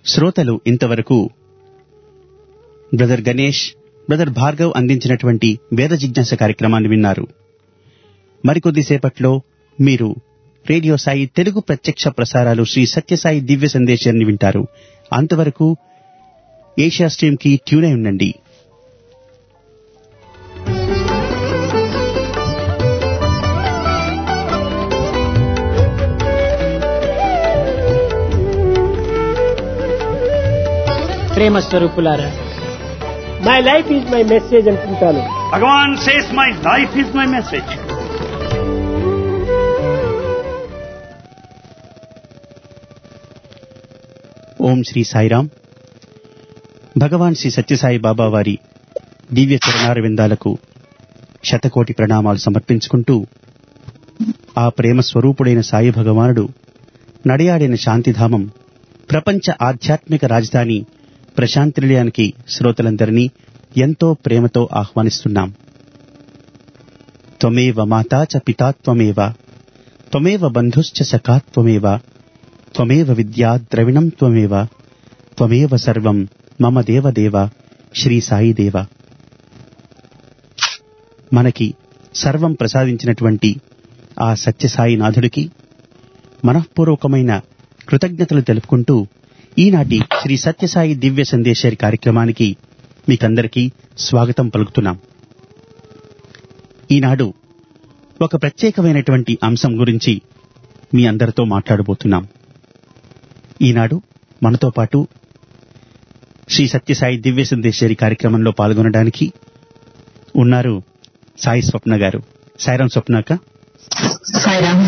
శ్రోతలు ఇంతవరకు brother Ganesh brother Bhargav అందించినటువంటి వేద జిజ్ఞాస కార్యక్రమాన్ని విన్నారు మరికొద్దిసేపట్లో మీరు రేడియో సాయి తెలుగు ప్రత్యక్ష ప్రసారాలు శ్రీ సత్యసాయి దివ్య సందేశాన్ని వింటారు అంతవరకు ఏషియా స్ట్రీమ్ కి ట్యూన్ అయి ఉండండి ప్రేమ స్వరూపులారా my life is my message అనుకుంటాను Bhagavan says, My life is my message. ఓం శ్రీ సాయిరాం భగవాన్ శ్రీ సత్యసాయి బాబా వారి దివ్య చరణారవిందాలకు శతకోటి ప్రణామాలు సమర్పించుకుంటూ ఆ ప్రేమ స్వరూపుడైన సాయి భగవానుడు నడియాడిన శాంతిధామం ప్రపంచ ఆధ్యాత్మిక రాజధాని ప్రశాంతి నిలయానికి శ్రోతలందరినీ ఎంతో ప్రేమతో ఆహ్వానిస్తున్నాం త్వమేవ మాతా చ పితా త్వమేవ త్వమేవ బంధుశ్చ సఖా త్వమేవ త్వమేవ విద్యా ద్రవిణం త్వమేవ త్వమేవ సర్వం మమ దేవదేవ శ్రీ సాయి దేవ మనకి సర్వం ప్రసాదించినటువంటి ఆ సత్యసాయి నాథుడికి మనఃపూర్వకమైన కృతజ్ఞతలు తెలుపుకుంటూ ఈనాటి శ్రీ సత్యసాయి దివ్య సందేశారి కార్యక్రమానికి మీకందరికీ స్వాగతం పలుకుతున్నాం ఈనాడు ఒక ప్రత్యేకమైనటువంటి అంశం గురించి మీ అందరితో మాట్లాడబోతున్నాం ఈనాడు మనతో పాటు శ్రీ సత్యసాయి దివ్య సందేశేరి కార్యక్రమంలో పాల్గొనడానికి ఉన్నారు సాయి స్వప్న గారు సాయిరాం స్వప్నాక సాయిరామ్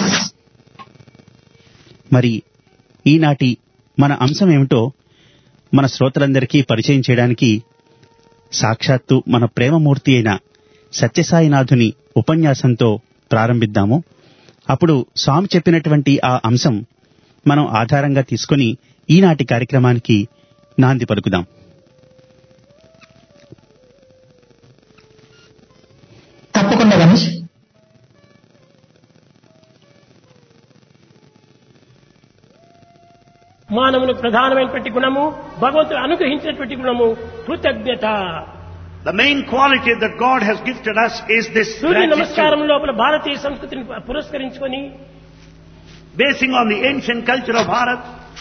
మరి ఈనాటి మన అంశం ఏమిటో మన శ్రోతలందరికీ పరిచయం చేయడానికి సాక్షాత్తు మన ప్రేమమూర్తి అయిన సత్యసాయినాథుని ఉపన్యాసంతో ప్రారంభిద్దాము అప్పుడు స్వామి చెప్పినటువంటి ఆ అంశం మనం ఆధారంగా తీసుకొని ఈనాటి కార్యక్రమానికి నాంది పలుకుదాం తప్పకుండా గణేష్ మానవుని ప్రధానమైనటువంటి గుణము భగవంతుడు అనుగ్రహించినటువంటి గుణము కృతజ్ఞత The main quality that God has gifted us is this Surya gratitude. నమస్కారం లోపల భారతీయ సంస్కృతిని పురస్కరించుకొని Basing on the ancient culture of Bharat,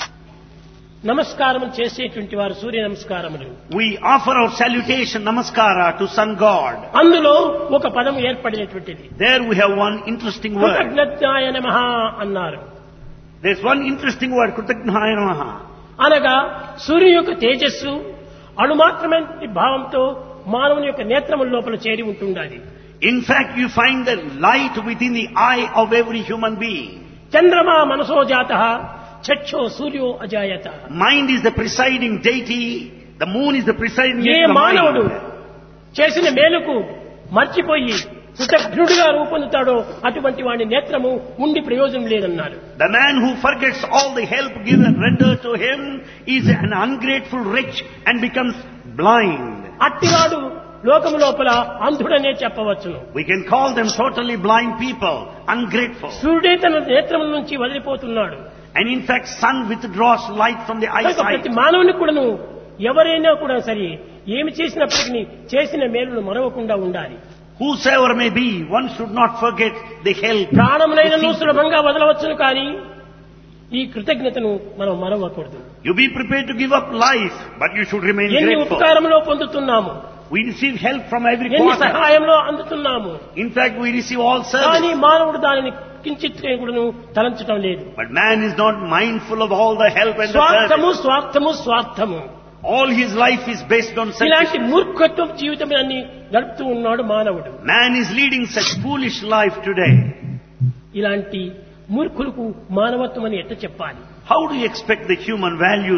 నమస్కారం చేసేటువంటి వారు సూర్య నమస్కారములు we offer our salutation, namaskara, to Sun God. అందులో ఒక పదం ఏర్పడినటువంటిది There we have one interesting word. కృతజ్ఞతాయ నమః అన్నారు There's one interesting word, Kritaghnaya Namaha. అనగా సూర్యుని యొక్క తేజస్సు అణుమాత్రమైన భావంతో మానవుని యొక్క నేత్రముల లోపల చేరి ఉంటుండాలి In fact, you find the light within the eye of every human being. చంద్రమా మనసో జాత చక్షో సూర్యో అజాయత Mind is the presiding deity. The moon is the presiding A deity of the మానవుడు mind. చేసిన మేలుకు మర్చిపోయి కృతజ్ఞుడిగా రూపొందుతాడో అటువంటి వాడి నేత్రము ఉండి ప్రయోజనం లేదన్నారు The man who forgets all the help given rendered to him is an ungrateful wretch and becomes blind. అట్టివాడు లోకము లోపల అంధుడనే చెప్పవచ్చును We can call them totally blind people, ungrateful. సూర్యుడే తన నేత్రముల నుంచి వదిలిపోతున్నాడు And in fact, sun withdraws light from the కనుక eyesight. ప్రతి మానవుని కూడాను ఎవరైనా కూడా సరే ఏమి చేసినప్పటికీ చేసిన మేలును మరవకుండా ఉండాలి Whosoever may be, one should not forget the help. ప్రాణములైనను సులభంగా వదలవచ్చును కానీ ఈ కృతజ్ఞతను మనం మరవకూడదు You be prepared to give up life, but you should remain ఎన్ని grateful. ఉపకారంలో పొందుతున్నాము We receive help from every ఎన్ని quarter. సహాయంలో అందుతున్నాము In fact, we receive all కానీ service. మానవుడు దానిని కించిత్ కూడాను తలంచడం లేదు But man is not mindful of all the help and the స్వార్థము service. స్వార్థము స్వార్థము All his life is based on ఇలాంటి selfishness. మూర్ఖత్వం జీవితాన్ని గడుపుతూ ఉన్నాడు మానవుడు Man is leading such foolish life today. ఇలాంటి మూర్ఖులకు మానవత్వం అని ఎట్ట చెప్పాలి How do you expect the human values?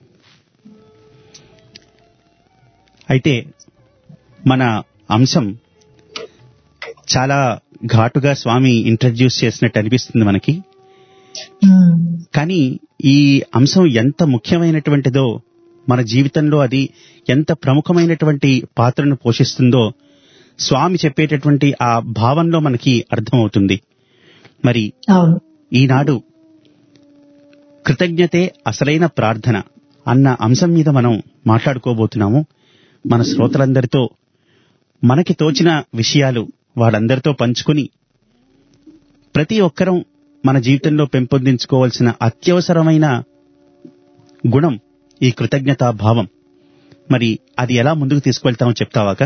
అయితే మన అంశం చాలా ఘాటుగా స్వామి ఇంట్రడ్యూస్ చేసినట్టు అనిపిస్తుంది మనకి ఉమ్, కానీ ఈ అంశం ఎంత ముఖ్యమైనటువంటిదో మన జీవితంలో అది ఎంత ప్రముఖమైనటువంటి పాత్రను పోషిస్తుందో స్వామి చెప్పేటటువంటి ఆ భావంలో మనకి అర్థమవుతుంది మరి అవును ఈనాడు కృతజ్ఞతే అసలైన ప్రార్థన అన్న అంశం మీద మనం మాట్లాడుకోబోతున్నాము మన శ్రోతలందరితో మనకి తోచిన విషయాలు వాళ్ళందరితో పంచుకుని ప్రతి ఒక్కరం మన జీవితంలో పెంపొందించుకోవాల్సిన అత్యవసరమైన గుణం ఈ కృతజ్ఞతా భావం మరి అది ఎలా ముందుకు తీసుకువెళ్తామో చెప్తావాక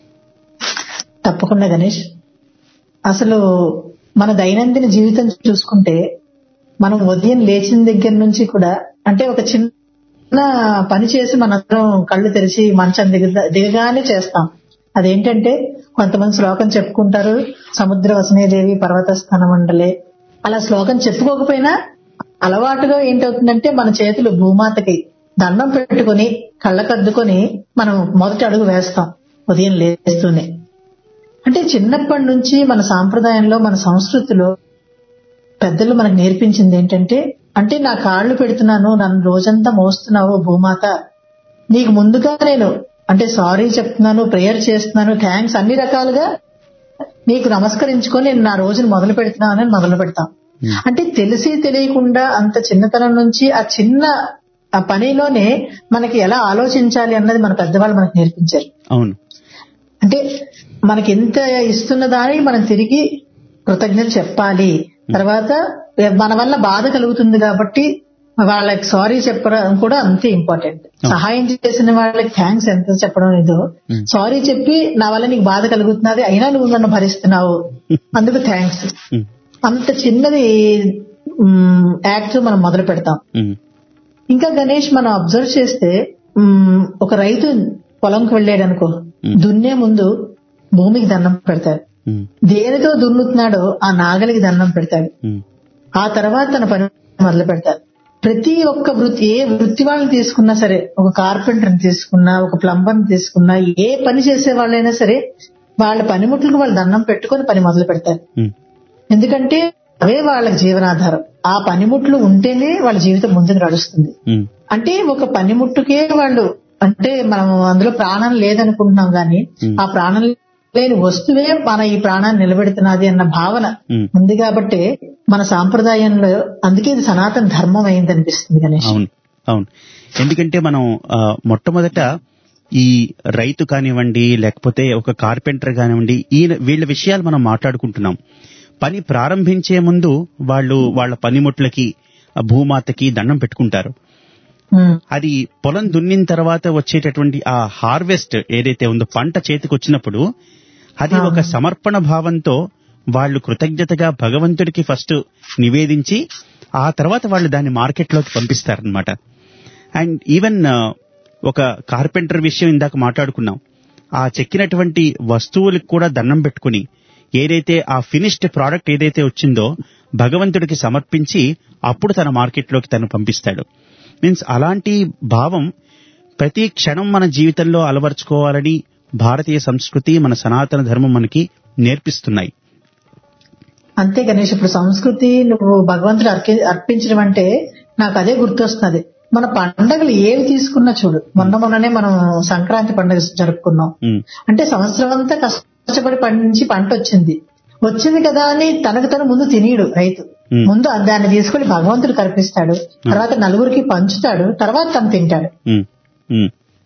తప్పకుండా గణేష్ అసలు మన దైనందిన జీవితం చూసుకుంటే మనం ఉదయం లేచిన దగ్గర నుంచి కూడా అంటే ఒక చిన్న పని చేసి మనందరం కళ్ళు తెరిచి మంచం దిగ దిగగానే చేస్తాం అదేంటంటే కొంతమంది శ్లోకం చెప్పుకుంటారు సముద్ర వసనేదేవి పర్వత స్థాన మండలే అలా శ్లోకం చెప్పుకోకపోయినా అలవాటుగా ఏంటవుతుందంటే మన చేతులు భూమాతకి దండం పెట్టుకుని కళ్ళకద్దుకొని మనం మొదటి అడుగు వేస్తాం ఉదయం లేస్తూనే అంటే చిన్నప్పటి నుంచి మన సాంప్రదాయంలో మన సంస్కృతిలో పెద్దలు మనకు నేర్పించింది ఏంటంటే అంటే నా కాళ్ళు పెడుతున్నాను నన్ను రోజంతా మోస్తున్నావు భూమాత నీకు ముందుగా నేను అంటే సారీ చెప్తున్నాను ప్రేయర్ చేస్తున్నాను థ్యాంక్స్ అన్ని రకాలుగా నీకు నమస్కరించుకొని నేను నా రోజును మొదలు పెడుతున్నాను అని మొదలు పెడతాం అంటే తెలిసి తెలియకుండా అంత చిన్నతనం నుంచి ఆ చిన్న ఆ పనిలోనే మనకి ఎలా ఆలోచించాలి అన్నది మన పెద్దవాళ్ళు మనకు నేర్పించారు అవును అంటే మనకి ఎంత ఇస్తున్న దానికి మనం తిరిగి కృతజ్ఞత చెప్పాలి తర్వాత మన వల్ల బాధ కలుగుతుంది కాబట్టి వాళ్ళకి సారీ చెప్పడం కూడా అంతే ఇంపార్టెంట్ సహాయం చేసిన వాళ్ళకి థ్యాంక్స్ ఎంత చెప్పడం ఇదో సారీ చెప్పి నా వల్ల నీకు బాధ కలుగుతున్నది అయినా నువ్వు నన్ను భరిస్తున్నావు అందుకు థ్యాంక్స్ ఉమ్, అంత చిన్నది యాక్ట్ మనం మొదలు పెడతాం ఉమ్, ఇంకా గణేష్ మనం అబ్జర్వ్ చేస్తే మ్మ్, ఒక రైతు పొలంకి వెళ్ళాడు అనుకో దున్నే ముందు భూమికి దండం పెడతాడు ఉమ్, దేనితో దున్నుతున్నాడో ఆ నాగలికి దండం పెడతాడు ఉమ్, ఆ తర్వాత తన పని మొదలు పెడతాడు ప్రతి ఒక్క వృత్తి ఏ వృత్తి వాళ్ళని తీసుకున్నా సరే ఒక కార్పెంటర్ని తీసుకున్నా ఒక ప్లంబర్ని తీసుకున్నా ఏ పని చేసే వాళ్ళైనా సరే వాళ్ళ పనిముట్లకు వాళ్ళు దండం పెట్టుకొని పని మొదలు పెడతారు ఉమ్, ఎందుకంటే అవే వాళ్ళకి జీవనాధారం ఆ పనిముట్లు ఉంటేనే వాళ్ళ జీవితం ముందుకు నడుస్తుంది ఉమ్, అంటే ఒక పనిముట్టుకే వాళ్ళు అంటే మనం అందులో ప్రాణం లేదనుకుంటున్నాం గాని ఆ ప్రాణం లేని వస్తువే మన ఈ ప్రాణాన్ని నిలబెడుతున్నది అన్న భావన ఉమ్. ఉంది కాబట్టి మన సాంప్రదాయంలో అందుకే ఇది సనాతన ధర్మం అయింది అనిపిస్తుంది గణేష్ అవును అవును ఎందుకంటే మనం ఆ, మొట్టమొదట ఈ రైతు కానివ్వండి లేకపోతే ఒక కార్పెంటర్ కానివ్వండి ఈ వీళ్ళ విషయాలు మనం మాట్లాడుకుంటున్నాం పని ప్రారంభించే ముందు వాళ్ళు వాళ్ళ పనిముట్లకి ఆ భూమాతకి దండం పెట్టుకుంటారు ఉమ్, అది పొలం దున్నిన తర్వాత వచ్చేటటువంటి ఆ హార్వెస్ట్ ఏదైతే ఉందో పంట చేతికి వచ్చినప్పుడు అది ఒక సమర్పణ భావంతో వాళ్ళు కృతజ్ఞతగా భగవంతుడికి ఫస్ట్ నివేదించి ఆ తర్వాత వాళ్ళు దాన్ని మార్కెట్లోకి పంపిస్తారనమాట అండ్ ఈవెన్ ఒక కార్పెంటర్ విషయం ఇందాక మాట్లాడుకున్నాం ఆ చెక్కినటువంటి వస్తువులకు కూడా దండం పెట్టుకుని ఏదైతే ఆ ఫినిష్డ్ ప్రోడక్ట్ ఏదైతే వచ్చిందో భగవంతుడికి సమర్పించి అప్పుడు తన మార్కెట్లోకి తను పంపిస్తాడు మీన్స్ అలాంటి భావం ప్రతి క్షణం మన జీవితంలో అలవర్చుకోవాలని భారతీయ సంస్కృతి మన సనాతన ధర్మం మనకి నేర్పిస్తున్నాయి అంతే గణేష్ ఇప్పుడు సంస్కృతి నువ్వు భగవంతుడు అర్పి- అర్పించడం అంటే నాకు అదే గుర్తొస్తున్నది మన పండగలు ఏవి తీసుకున్నా చూడు మొన్న మొన్ననే మనం సంక్రాంతి పండుగ జరుపుకున్నాం ఉమ్, అంటే సంవత్సరం అంతా కష్టపడి పండించి పంట వచ్చింది వచ్చింది కదా అని తనకు తను ముందు తినీడు రైతు Hmm. ముందు దాన్ని తీసుకొని భగవంతుడు కల్పిస్తాడు తర్వాత నలుగురికి పంచుతాడు తర్వాత తను తింటాడు ఉమ్, ఉమ్,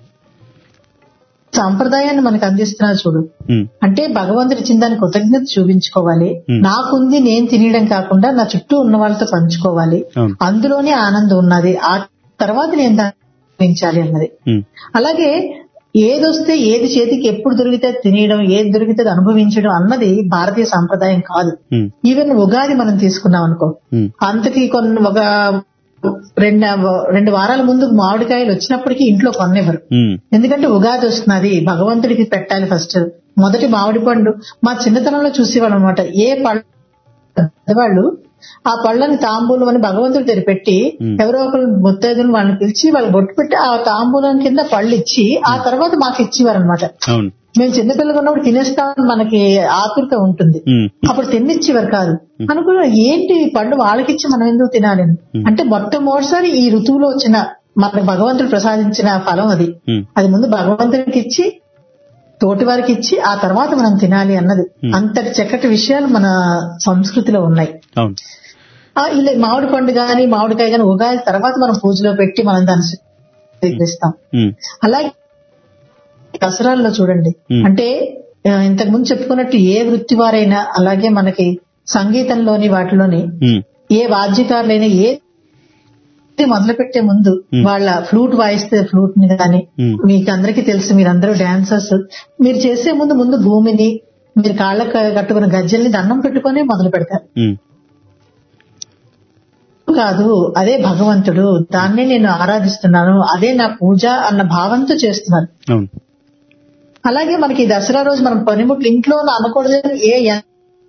సాంప్రదాయాన్ని మనకు అందిస్తున్నా చూడు ఉమ్, అంటే భగవంతుడి ఇచ్చిన దానికి కృతజ్ఞత చూపించుకోవాలి Hmm. నాకుంది నేను తినడం కాకుండా నా చుట్టూ ఉన్న వాళ్ళతో పంచుకోవాలి అవును అందులోనే ఆనందం ఉన్నది ఆ తర్వాత నేను దాన్ని అనుభవించాలి అన్నది ఉమ్, అలాగే ఏదొస్తే ఏది చేతికి ఎప్పుడు దొరికితే తినేయడం ఏది దొరికితే అది అనుభవించడం అన్నది భారతీయ సాంప్రదాయం కాదు ఉమ్, ఈవెన్ ఉగాది మనం తీసుకున్నాం అనుకో ఉమ్, అంతకి కొన్ని ఒక రెండు రెండు వారాల ముందు మామిడికాయలు వచ్చినప్పటికీ ఇంట్లో కొన్నివ్వరు ఉమ్, ఎందుకంటే ఉగాది వస్తున్నది భగవంతుడికి పెట్టాలి ఫస్ట్ మొదటి మామిడి పండు మా చిన్నతనంలో చూసేవాళ్ళం అనమాట ఏ పళ్ళు పెద్దవాళ్ళు ఆ పళ్ళని తాంబూలం అని భగవంతుడి దగ్గర పెట్టి Hmm. ఎవరో ఒకరు ముత్తైదులు వాళ్ళని పిలిచి వాళ్ళు బొట్టు పెట్టి ఆ తాంబూలం కింద పళ్ళు ఇచ్చి ఆ తర్వాత మాకు ఇచ్చేవారు అనమాట అవును మేము చిన్నపిల్లలు ఉన్నప్పుడు తినేస్తామని మనకి ఆతురత ఉంటుంది ఉమ్, అప్పుడు తిన్నిచ్చేవారు కాదు అనుకున్నా ఏంటి ఈ పండు వాళ్ళకిచ్చి మనం ఎందుకు తినాలి అని. అంటే మొట్టమొదటిసారి ఈ ఋతువులో వచ్చిన మనకు భగవంతుడు ప్రసాదించిన ఫలం అది ఉమ్, అది ముందు భగవంతుడికి ఇచ్చి తోటి వారికి ఇచ్చి ఆ తర్వాత మనం తినాలి అన్నది అంతటి చక్కటి విషయాలు మన సంస్కృతిలో ఉన్నాయి అవును ఆ ఇలా మామిడి పండు గాని మామిడికాయ గాని ఉగాది తర్వాత మనం పూజలో పెట్టి మనం దాన్ని స్వీకరిస్తాం ఉమ్, అలాగే దసరాల్లో చూడండి Hmm. అంటే ఆ, ఇంతకు ముందు చెప్పుకున్నట్టు ఏ వృత్తి వారైనా అలాగే మనకి సంగీతంలోని వాటిలోని ఉమ్, ఏ వాద్యకారులైనా ఏ మొదలు పెట్టే ముందు Hmm. వాళ్ళ ఫ్లూట్ వాయిస్తే ఫ్లూట్ ని కానీ Hmm. మీకు అందరికీ తెలుసు మీరందరూ డాన్సర్స్ మీరు చేసే ముందు ముందు భూమిని మీరు కాళ్ళకు కట్టుకున్న గజ్జల్ని దండం పెట్టుకొని మొదలు పెడతారు ఉమ్, కాదు అదే భగవంతుడు దాన్నే నేను ఆరాధిస్తున్నాను అదే నా పూజ అన్న భావంతో చేస్తున్నారు అవును అలాగే మనకి దసరా రోజు మనం పనిముట్లు ఇంట్లో అనకూడదు ఏ యం-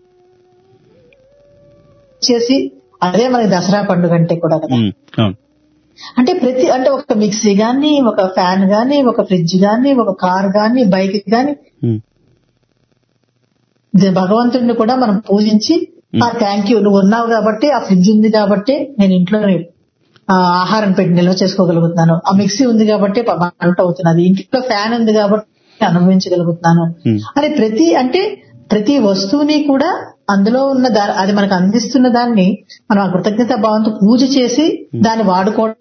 చేసి అదే మనకి దసరా పండుగ అంటే కూడా కదా ఉమ్, అవును అంటే ప్రతి అంటే ఒక మిక్సీ గాని ఒక ఫ్యాన్ గాని ఒక ఫ్రిడ్జ్ గాని ఒక కార్ గాని బైక్ గాని ఉమ్, దే- భగవంతుడిని కూడా మనం పూజించి ఆ థ్యాంక్ యూ నువ్వు ఉన్నావు కాబట్టి ఆ ఫ్రిడ్జ్ ఉంది కాబట్టి నేను ఇంట్లో ఆ, ఆహారం పెట్టి నిల్వ చేసుకోగలుగుతున్నాను ఆ మిక్సీ ఉంది కాబట్టి ప- వంట అవుతున్నది ఇంట్లో ఫ్యాన్ ఉంది కాబట్టి అనుభవించగలుగుతున్నాను Hmm. అని ప్రతి అంటే ప్రతి వస్తువుని కూడా అందులో ఉన్న దా- అది మనకు అందిస్తున్న దాన్ని మనం ఆ కృతజ్ఞత భావంతో పూజ చేసి దాన్ని వాడుకోవడం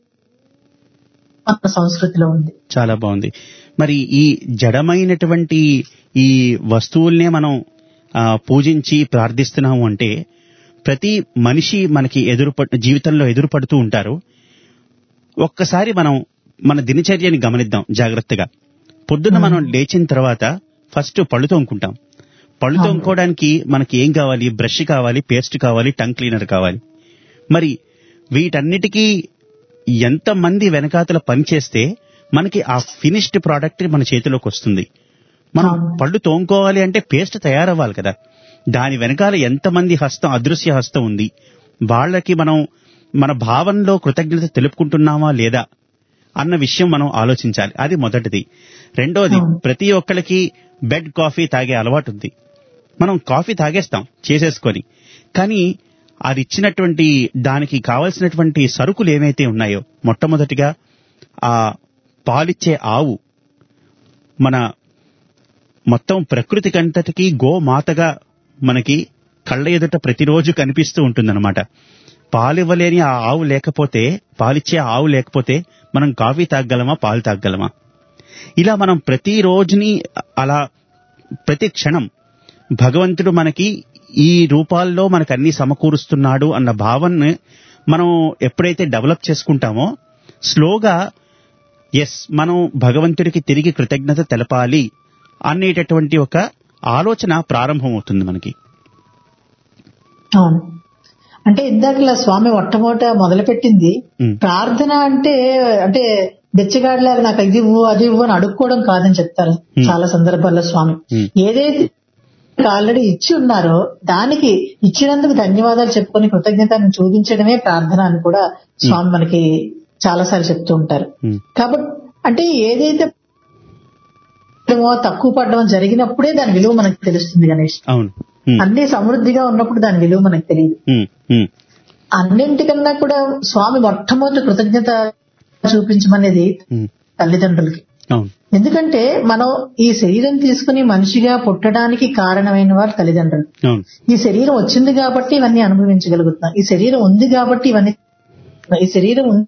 మన సంస్కృతిలో ఉంది చాలా బాగుంది మరి ఈ జడమైనటువంటి ఈ వస్తువుల్నే మనం ఆ, పూజించి ప్రార్థిస్తున్నాము అంటే ప్రతి మనిషి మనకి ఎదురు జీవితంలో ఎదురుపడుతూ ఉంటారు ఒక్కసారి మనం మన దినచర్యని గమనిద్దాం జాగ్రత్తగా పొద్దున్న మనం లేచిన తర్వాత ఫస్ట్ పళ్ళు తోముకుంటాం పళ్ళు అవును. తోముకోవడానికి మనకి ఏం కావాలి బ్రష్ కావాలి పేస్ట్ కావాలి టంగ్ క్లీనర్ కావాలి మరి వీటన్నిటికీ ఎంతమంది వెనకాతల పని చేస్తే మనకి ఆ ఫినిష్డ్ ప్రోడక్ట్ మన చేతిలోకి వస్తుంది మనం అవును. పళ్ళు తోముకోవాలి అంటే పేస్ట్ తయారవ్వాలి కదా దాని వెనకాల ఎంతమంది హస్తం అదృశ్య హస్తం ఉంది వాళ్ళకి మనం మన భావంలో కృతజ్ఞత తెలుపుకుంటున్నామా లేదా అన్న విషయం మనం ఆలోచించాలి అది మొదటిది రెండోది అవును. ప్రతి ఒక్కరికి బెడ్ కాఫీ తాగే అలవాటు ఉంది మనం కాఫీ తాగేస్తాం చేసేసుకొని కానీ అది ఇచ్చినటువంటి దానికి కావలసినటువంటి సరుకులు ఏమైతే ఉన్నాయో మొట్టమొదటిగా ఆ పాలిచ్చే ఆవు మన మొత్తం ప్రకృతికంతటికి గోమాతగా మనకి కళ్ళ ఎదుట ప్రతిరోజు కనిపిస్తూ ఉంటుందన్నమాట పాలివ్వలేని ఆ ఆవు లేకపోతే పాలిచ్చే ఆవు లేకపోతే మనం కాఫీ తాగగలమా పాలు తాగగలమా ఇలా మనం ప్రతి రోజుని అలా ప్రతి క్షణం భగవంతుడు మనకి ఈ రూపాల్లో మనకు అన్ని సమకూరుస్తున్నాడు అన్న భావన మనం ఎప్పుడైతే డెవలప్ చేసుకుంటామో స్లోగా ఎస్ మనం భగవంతుడికి తిరిగి కృతజ్ఞత తెలపాలి అనేటటువంటి ఒక ఆలోచన ప్రారంభమవుతుంది మనకి అవును అంటే ఇందాకలా స్వామి మొట్టమొదట మొదలుపెట్టింది ఉమ్, ప్రార్థన అంటే అంటే బెచ్చగాడిలాగా నాకు ఇది ఇవ్వు అది ఇవ్వు అని అడుక్కోవడం కాదని చెప్తారు Hmm. చాలా సందర్భాల్లో స్వామి Hmm. ఏదైతే ఆల్రెడీ ఇచ్చి ఉన్నారో దానికి ఇచ్చినందుకు ధన్యవాదాలు చెప్పుకొని కృతజ్ఞతను చూపించడమే ప్రార్థన అని కూడా స్వామి మనకి చాలా సార్లు చెప్తూ ఉంటారు ఉమ్, కాబట్టి అంటే ఏదైతే ఏమో తక్కువ పడడం జరిగినప్పుడే దాని విలువ మనకు తెలుస్తుంది గణేష్ అవును ఉమ్, అన్ని సమృద్ధిగా ఉన్నప్పుడు దాని విలువ మనకు తెలియదు ఉమ్, ఉమ్, అన్నింటికన్నా కూడా స్వామి మొట్టమొదటి కృతజ్ఞత చూపించమనేది ఉమ్, తల్లిదండ్రులకి అవును ఎందుకంటే మనం ఈ శరీరం తీసుకుని మనిషిగా పుట్టడానికి కారణమైన వారు తల్లిదండ్రులు అవును ఈ శరీరం వచ్చింది కాబట్టి ఇవన్నీ అనుభవించగలుగుతున్నాం ఈ శరీరం ఉంది కాబట్టి ఇవన్నీ ఈ శరీరం ఉంది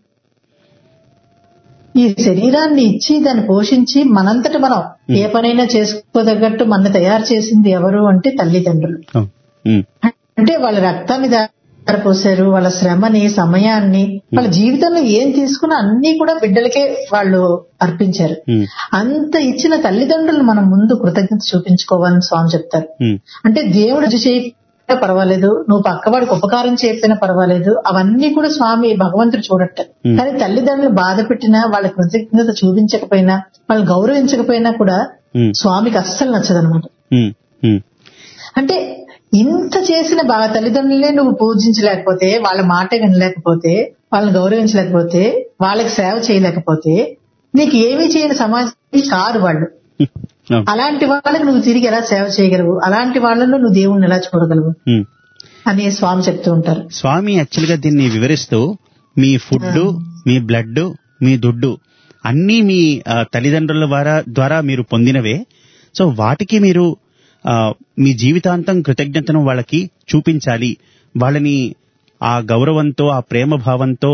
ఈ శరీరాన్ని ఇచ్చి దాన్ని పోషించి మనంతట మనం ఏ పనైనా చేసుకోదగ్గట్టు మన తయారు చేసింది ఎవరు అంటే తల్లిదండ్రులు అవును ఉమ్, అంటే వాళ్ళ రక్తాన్ని దారిపోసారు వాళ్ళ శ్రమని సమయాన్ని వాళ్ళ జీవితంలో ఏం తీసుకున్నా అన్ని కూడా బిడ్డలకే వాళ్ళు అర్పించారు ఉమ్, అంత ఇచ్చిన తల్లిదండ్రులు మనం ముందు కృతజ్ఞత చూపించుకోవాలని స్వామి చెప్తారు ఉమ్, అంటే దేవుడు ఇది చేయకపోయినా పర్వాలేదు నువ్వు పక్కవాడికి ఉపకారం చేయకపోయినా పర్వాలేదు అవన్నీ కూడా స్వామి భగవంతుడు చూడట Hmm. కానీ తల్లిదండ్రులు బాధ పెట్టినా వాళ్ళ కృతజ్ఞత చూపించకపోయినా వాళ్ళని గౌరవించకపోయినా కూడా ఉమ్, స్వామికి అస్సలు నచ్చదనమాట ఉమ్, ఉమ్, అంటే ఇంత చేసిన బాగా తల్లిదండ్రులే నువ్వు పూజించలేకపోతే వాళ్ళ మాట వినలేకపోతే వాళ్ళని గౌరవించలేకపోతే వాళ్ళకి సేవ చేయలేకపోతే నీకు ఏమీ చేయని సమాజం కాదు వాళ్ళు అవును అలాంటి వాళ్ళకి నువ్వు తిరిగి ఎలా సేవ చేయగలవు అలాంటి వాళ్ళలో నువ్వు దేవుణ్ణి ఎలా చూడగలవు ఉమ్. అని స్వామి చెప్తూ ఉంటారు స్వామి యాక్చువల్ గా దీన్ని వివరిస్తూ మీ ఫుడ్ మీ బ్లడ్ మీ దుడ్డు అన్నీ మీ ఆ, తల్లిదండ్రుల ద్వారా ద్వారా మీరు పొందినవే సో వాటికి మీరు ఆ, మీ జీవితాంతం కృతజ్ఞతను వాళ్ళకి చూపించాలి వాళ్ళని ఆ గౌరవంతో ఆ ప్రేమ భావంతో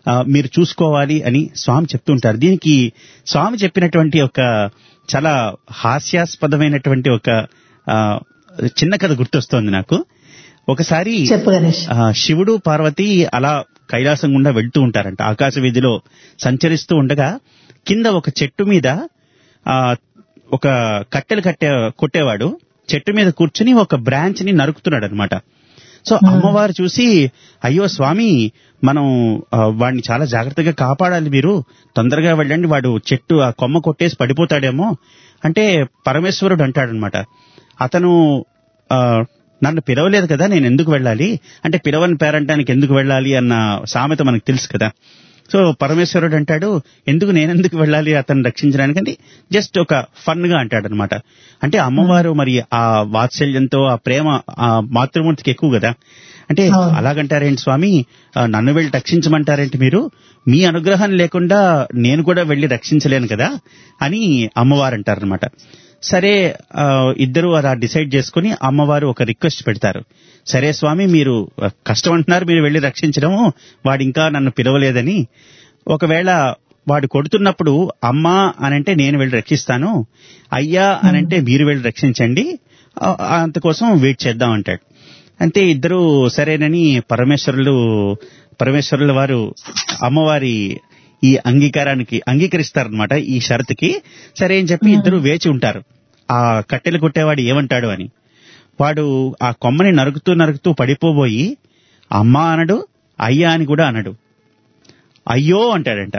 ఆ, మీరు చూసుకోవాలి అని స్వామి చెప్తుంటారు దీనికి స్వామి చెప్పినటువంటి ఒక చాలా హాస్యాస్పదమైనటువంటి ఒక ఆ, చిన్న కథ గుర్తొస్తోంది నాకు ఒకసారి చెప్పు గణేష్ ఆ, శివుడు పార్వతి అలా కైలాసం గుండా వెళ్తూ ఉంటారంట ఆకాశ వీధిలో సంచరిస్తూ ఉండగా కింద ఒక చెట్టు మీద ఆ ఒక కట్టెలు కట్టే కొట్టేవాడు చెట్టు మీద కూర్చుని ఒక బ్రాంచ్ ని నరుకుతున్నాడు అనమాట సో అమ్మవారు చూసి అయ్యో స్వామి మనం ఆ, వాడిని చాలా జాగ్రత్తగా కాపాడాలి మీరు తొందరగా వెళ్ళండి వాడు చెట్టు ఆ కొమ్మ కొట్టేసి పడిపోతాడేమో అంటే పరమేశ్వరుడు అంటాడనమాట అతను ఆ, నన్ను పిలవలేదు కదా నేను ఎందుకు వెళ్ళాలి అంటే పిలవని పేరంటానికి ఎందుకు వెళ్ళాలి అన్న సామెత మనకు తెలుసు కదా సో పరమేశ్వరుడు అంటాడు ఎందుకు నేనెందుకు వెళ్ళాలి అతను రక్షించడానికి అంటే జస్ట్ ఒక ఫన్ గా అంటాడు అనమాట అంటే అమ్మవారు మరి ఆ వాత్సల్యంతో ఆ ప్రేమ ఆ మాతృమూర్తికి ఎక్కువ కదా అంటే అవును. అలాగంటారేంటి స్వామి ఆ, నన్ను వెళ్ళి రక్షించమంటారేంటి మీరు మీ అనుగ్రహం లేకుండా నేను కూడా వెళ్ళి రక్షించలేను కదా అని అమ్మవారు అంటారనమాట సరే ఆ, ఇద్దరు అలా డిసైడ్ చేసుకుని అమ్మవారు ఒక రిక్వెస్ట్ పెడతారు సరే స్వామి మీరు ఆ, కష్టం అంటున్నారు మీరు వెళ్ళి రక్షించడము వాడు ఇంకా నన్ను పిలవలేదని ఒకవేళ వాడు కొడుతున్నప్పుడు అమ్మా అనంటే నేను వెళ్ళి రక్షిస్తాను అయ్యా అనంటే మీరు వెళ్ళి రక్షించండి ఆ, అంతకోసం వెయిట్ చేద్దాం అంటాడు అంతే ఇద్దరు సరేనని పరమేశ్వరులు పరమేశ్వరుల వారు అమ్మవారి ఈ అంగీకారానికి అంగీకరిస్తారనమాట ఈ షరతుకి సరే అని చెప్పి ఇద్దరు వేచి ఉంటారు ఆ కట్టెలు కొట్టేవాడు ఏమంటాడు అని వాడు ఆ కొమ్మని నరుకుతూ నరుకుతూ పడిపోబోయి అమ్మా అనడు అయ్యా అని కూడా అనడు అయ్యో అంటాడంట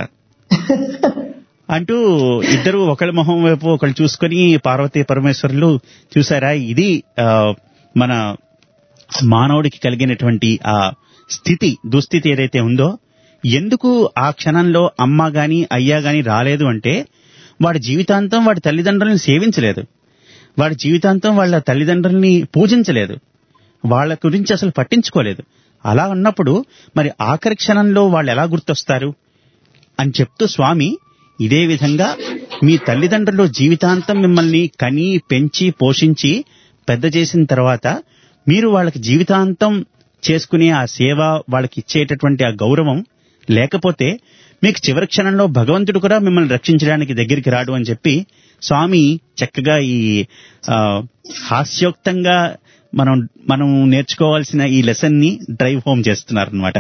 అంటూ ఇద్దరు ఒకళ్ళ మొహం వైపు ఒకళ్ళు చూసుకొని పార్వతీ పరమేశ్వరులు చూసారా ఇది ఆ, మన మానవుడికి కలిగినటువంటి ఆ స్థితి దుస్థితి ఏదైతే ఉందో ఎందుకు ఆ క్షణంలో అమ్మ గాని అయ్యా గాని రాలేదు అంటే వాడి జీవితాంతం వాడి తల్లిదండ్రులను సేవించలేదు వాడి జీవితాంతం వాళ్ళ తల్లిదండ్రుల్ని పూజించలేదు వాళ్ళ గురించి అసలు పట్టించుకోలేదు అలా ఉన్నప్పుడు మరి ఆఖరి క్షణంలో వాళ్ళు ఎలా గుర్తొస్తారు అని చెప్తూ స్వామి ఇదే విధంగా మీ తల్లిదండ్రులు జీవితాంతం మిమ్మల్ని కని పెంచి పోషించి పెద్ద చేసిన తర్వాత మీరు వాళ్ళకి జీవితాంతం చేసుకునే ఆ సేవ వాళ్ళకి ఇచ్చేటటువంటి ఆ గౌరవం లేకపోతే మీకు చివరి క్షణంలో భగవంతుడు కూడా మిమ్మల్ని రక్షించడానికి దగ్గరికి రాడు అని చెప్పి స్వామి చక్కగా ఈ ఆ, హాస్యోక్తంగా మనం మనం నేర్చుకోవాల్సిన ఈ లెసన్ ని డ్రైవ్ హోమ్ చేస్తున్నారు అనమాట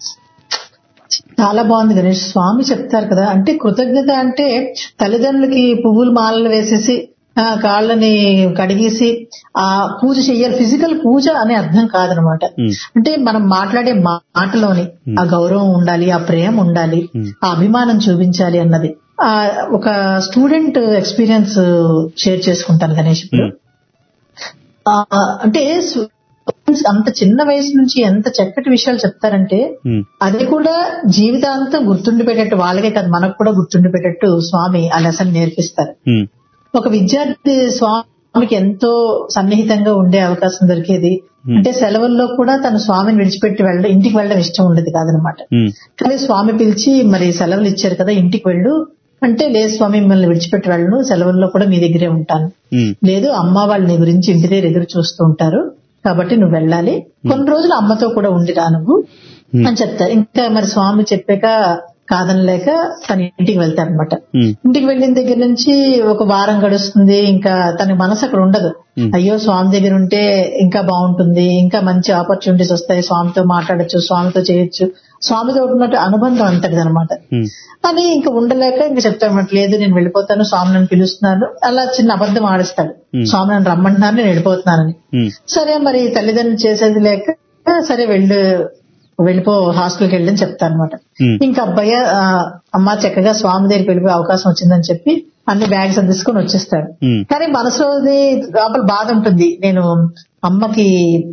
చాలా బాగుంది గణేష్ స్వామి చెప్తారు కదా అంటే కృతజ్ఞత అంటే తల్లిదండ్రులకి పువ్వులు మాలలు వేసేసి ఆ, కాళ్ళని కడిగేసి ఆ పూజ చెయ్యాలి ఫిజికల్ పూజ అనే అర్థం కాదనమాట Hmm. అంటే మనం మాట్లాడే మా- మాటలోని ఆ గౌరవం ఉండాలి ఆ ప్రేమ ఉండాలి Hmm. ఆ అభిమానం చూపించాలి అన్నది ఆ ఒక స్టూడెంట్ ఎక్స్పీరియన్స్ షేర్ చేసుకుంటాను గణేష్ ఇప్పుడు ఉమ్, ఆ, అంటే students అంత చిన్న వయసు నుంచి ఎంత చక్కటి విషయాలు చెప్తారంటే ఉమ్, అది కూడా జీవితాంతం గుర్తుండిపోయేటట్టు వాళ్ళకే కాదు మనకు కూడా గుర్తుండిపోయేటట్టు స్వామి ఆ లెసన్ నేర్పిస్తారు ఉమ్, ఒక విద్యార్థి స్వామికి ఎంతో సన్నిహితంగా ఉండే అవకాశం దొరికేది Hmm. అంటే సెలవుల్లో కూడా తన స్వామిని విడిచిపెట్టి వెళ్ళడం ఇంటికి వెళ్ళడం ఇష్టం ఉండేది కాదనమాట ఉమ్, కానీ స్వామి పిలిచి మరి సెలవులు ఇచ్చారు కదా ఇంటికి వెళ్ళు అంటే లేదు స్వామి మిమ్మల్ని విడిచిపెట్టి వెళ్ళను సెలవుల్లో కూడా మీ దగ్గరే ఉంటాను ఉమ్, లేదు అమ్మ వాళ్ళు నీ గురించి ఇంటి దగ్గర ఎదురు చూస్తూ ఉంటారు కాబట్టి నువ్వు వెళ్ళాలి కొన్ని రోజులు అమ్మతో కూడా ఉండిరా నువ్వు Hmm. అని చెప్తారు ఇంకా మరి స్వామి చెప్పాక కాదనలేక తన ఇంటికి వెళ్తారనమాట ఉమ్, ఇంటికి వెళ్ళిన దగ్గర నుంచి ఒక వారం గడుస్తుంది ఇంకా తన మనసు అక్కడ ఉండదు Hmm. అయ్యో స్వామి దగ్గర ఉంటే ఇంకా బాగుంటుంది ఇంకా మంచి ఆపర్చునిటీస్ వస్తాయి స్వామితో మాట్లాడొచ్చు స్వామితో చేయొచ్చు స్వామితో ఉన్నట్టు అనుబంధం అంతటిది అనమాట ఉమ్, అని ఇంకా ఉండలేక ఇంకా చెప్తామట లేదు నేను వెళ్ళిపోతాను స్వామి నన్ను పిలుస్తున్నాను అలా చిన్న అబద్ధం ఆడిస్తాడు Hmm. స్వామి నన్ను రమ్మంటున్నాను నేను వెళ్ళిపోతున్నానని ఉమ్, సరే మరి తల్లిదండ్రులు చేసేది లేక సరే వెళ్ళు వెళ్ళిపో హాస్టల్కి వెళ్ళని చెప్తాను అనమాట ఉమ్, ఇంకా అబ్బాయి ఆ, అమ్మ చక్కగా స్వామి దగ్గరికి వెళ్ళిపోయే అవకాశం వచ్చిందని చెప్పి అన్ని బ్యాగ్స్ అని తీసుకొని వచ్చేస్తాడు ఉమ్, కానీ మనసులోది లోపల బాధ ఉంటుంది నేను అమ్మకి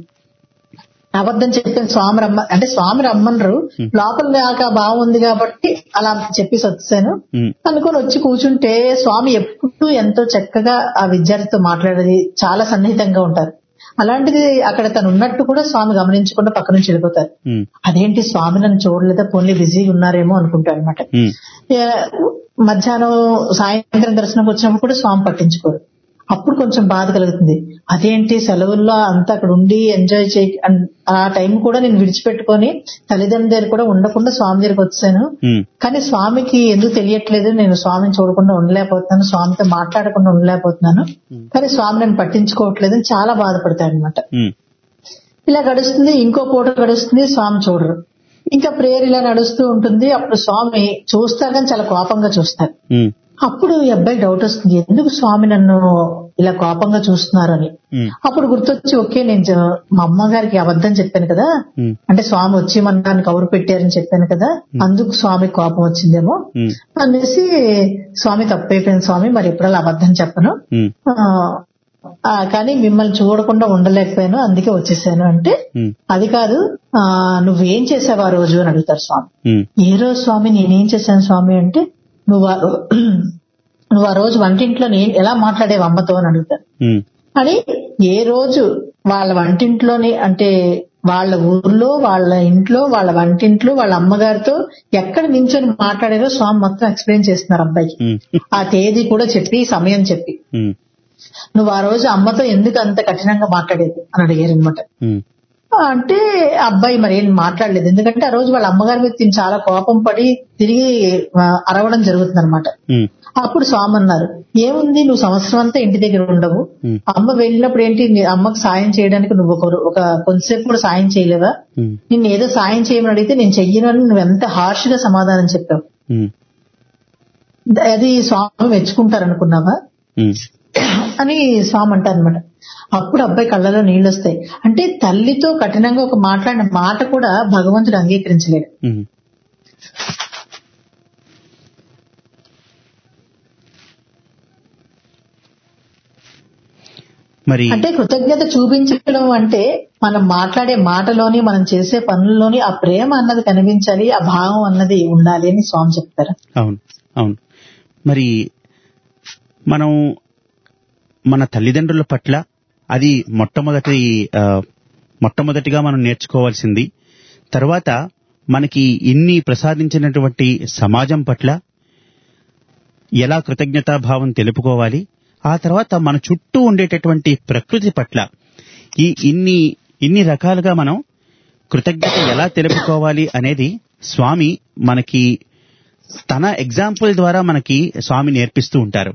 అబద్ధం చెప్పాను స్వామి రమ్మ అంటే స్వామి రమ్మనరు లోపల నాకు ఆ భావం ఉంది కాబట్టి అలా చెప్పేసి వచ్చాను ఉమ్, అనుకొని వచ్చి కూర్చుంటే స్వామి ఎప్పుడు ఎంతో చక్కగా ఆ విద్యార్థితో మాట్లాడేది చాలా సన్నిహితంగా ఉంటారు అలాంటిది అక్కడ తను ఉన్నట్టు కూడా స్వామి గమనించకుండా పక్క నుంచి వెళ్ళిపోతారు ఉమ్, అదేంటి స్వామి నన్ను చూడలేదా పోన్లీ బిజీగా ఉన్నారేమో అనుకుంటారు అనమాట ఉమ్, మధ్యాహ్నం సాయంత్రం దర్శనంకి వచ్చినప్పుడు కూడా స్వామి పట్టించుకోరు అప్పుడు కొంచెం బాధ కలుగుతుంది అదేంటి సెలవుల్లో అంతా అక్కడ ఉండి ఎంజాయ్ చేయ అన్- ఆ టైం కూడా నేను విడిచిపెట్టుకొని తల్లిదండ్రుల దగ్గర కూడా ఉండకుండా స్వామి దగ్గరికి వచ్చాను ఉమ్, కానీ స్వామికి ఎందుకు తెలియట్లేదు నేను స్వామిని చూడకుండా ఉండలేకపోతున్నాను స్వామితో మాట్లాడకుండా ఉండలేకపోతున్నాను కానీ స్వామి నన్ను పట్టించుకోవట్లేదు అని చాలా బాధపడతాడు అనమాట ఉమ్, ఇలా గడుస్తుంది ఇంకో పూట గడుస్తుంది స్వామి చూడరు ఇంకా ప్రేయర్ ఇలా నడుస్తూ ఉంటుంది అప్పుడు స్వామి చూస్తారు కానీ చాలా కోపంగా చూస్తారు ఉమ్, అప్పుడు ఈ అబ్బాయి డౌట్ వస్తుంది ఎందుకు స్వామి నన్ను ఇలా కోపంగా చూస్తున్నారని ఉమ్, అప్పుడు గుర్తొచ్చి ఓకే నేను జ- మా అమ్మగారికి అబద్ధం చెప్పాను కదా ఉమ్, అంటే స్వామి వచ్చి మన దాన్ని కౌరు పెట్టారని చెప్పాను కదా అందుకు స్వామి కోపం వచ్చిందేమో ఉమ్, అనేసి స్వామి తప్పైపోయింది స్వామి మరి ఎప్పుడలా అబద్ధం చెప్పను ఉమ్, ఆ, ఆ, కానీ మిమ్మల్ని చూడకుండా ఉండలేకపోయాను అందుకే వచ్చేసాను అంటే ఉమ్, అది కాదు ఆ నువ్వేం చేసావు ఆ రోజు అని అడుగుతారు స్వామి ఉమ్, ఏ రోజు స్వామి నేనేం చేశాను స్వామి అంటే నువ్వు ఆ రో- నువ్వు ఆ రోజు వంటింట్లో నేను ఎలా మాట్లాడేవు అమ్మతో అని అడుగుతారు ఉమ్, అని ఏ రోజు వాళ్ళ వంటింట్లోని అంటే వాళ్ళ ఊర్లో వాళ్ళ ఇంట్లో వాళ్ళ వంటింట్లో వాళ్ళ అమ్మగారితో ఎక్కడ నించొని మాట్లాడారో స్వామి మొత్తం ఎక్స్ప్లెయిన్ చేస్తున్నారు అబ్బాయికి ఉమ్, ఆ తేదీ కూడా చెప్పి సమయం చెప్పి ఉమ్, నువ్వు ఆ రోజు అమ్మతో ఎందుకు అంత కఠినంగా మాట్లాడేది అని అడిగారు అనమాట ఉమ్, అంటే అబ్బాయి మరి ఏం మాట్లాడలేదు ఎందుకంటే ఆ రోజు వాళ్ళ అమ్మగారి మీద తిని చాలా కోపం పడి తిరిగి ఆ, అరవడం జరుగుతుంది అనమాట ఉమ్, అప్పుడు స్వామి అన్నారు ఏముంది నువ్వు సంవత్సరం అంతా ఇంటి దగ్గర ఉండవు ఉమ్, అమ్మ వెళ్ళినప్పుడు ఏంటి నీ అమ్మకు సాయం చేయడానికి నువ్వు ఒక ఒక కొంతసేపు కూడా సాయం చేయలేవా ఉమ్, నిన్ను ఏదో సాయం చేయమని అడిగితే నేను చెయ్యను అని నువ్వు ఎంత హార్ష్ గా సమాధానం చెప్పావు ఉమ్, అది స్వామి మెచ్చుకుంటారు అనుకున్నావా ఉమ్, అని స్వామి అంటారు అనమాట అప్పుడు అబ్బాయి కళ్ళలో నీళ్ళు వస్తాయి అంటే తల్లితో కఠినంగా ఒక మాట్లాడిన మాట కూడా భగవంతుడు అంగీకరించలేడు ఉమ్. మరి అంటే కృతజ్ఞత చూపించడం అంటే మనం మాట్లాడే మాటలోని మనం చేసే పనుల్లోని ఆ ప్రేమ అన్నది కనిపించాలి ఆ భావం అన్నది ఉండాలి అని స్వామి చెప్తారు అవును అవును మరి మనం మన తల్లిదండ్రుల పట్ల అది మొట్టమొదటి ఆ, మొట్టమొదటిగా మనం నేర్చుకోవాల్సింది తర్వాత మనకి ఇన్ని ప్రసాదించినటువంటి సమాజం పట్ల ఎలా కృతజ్ఞతాభావం తెలుపుకోవాలి ఆ తర్వాత మన చుట్టూ ఉండేటటువంటి ప్రకృతి పట్ల ఈ ఇన్ని ఇన్ని రకాలుగా మనం కృతజ్ఞత ఎలా తెలుపుకోవాలి అనేది స్వామి మనకి తన ఎగ్జాంపుల్ ద్వారా మనకి స్వామి నేర్పిస్తూ ఉంటారు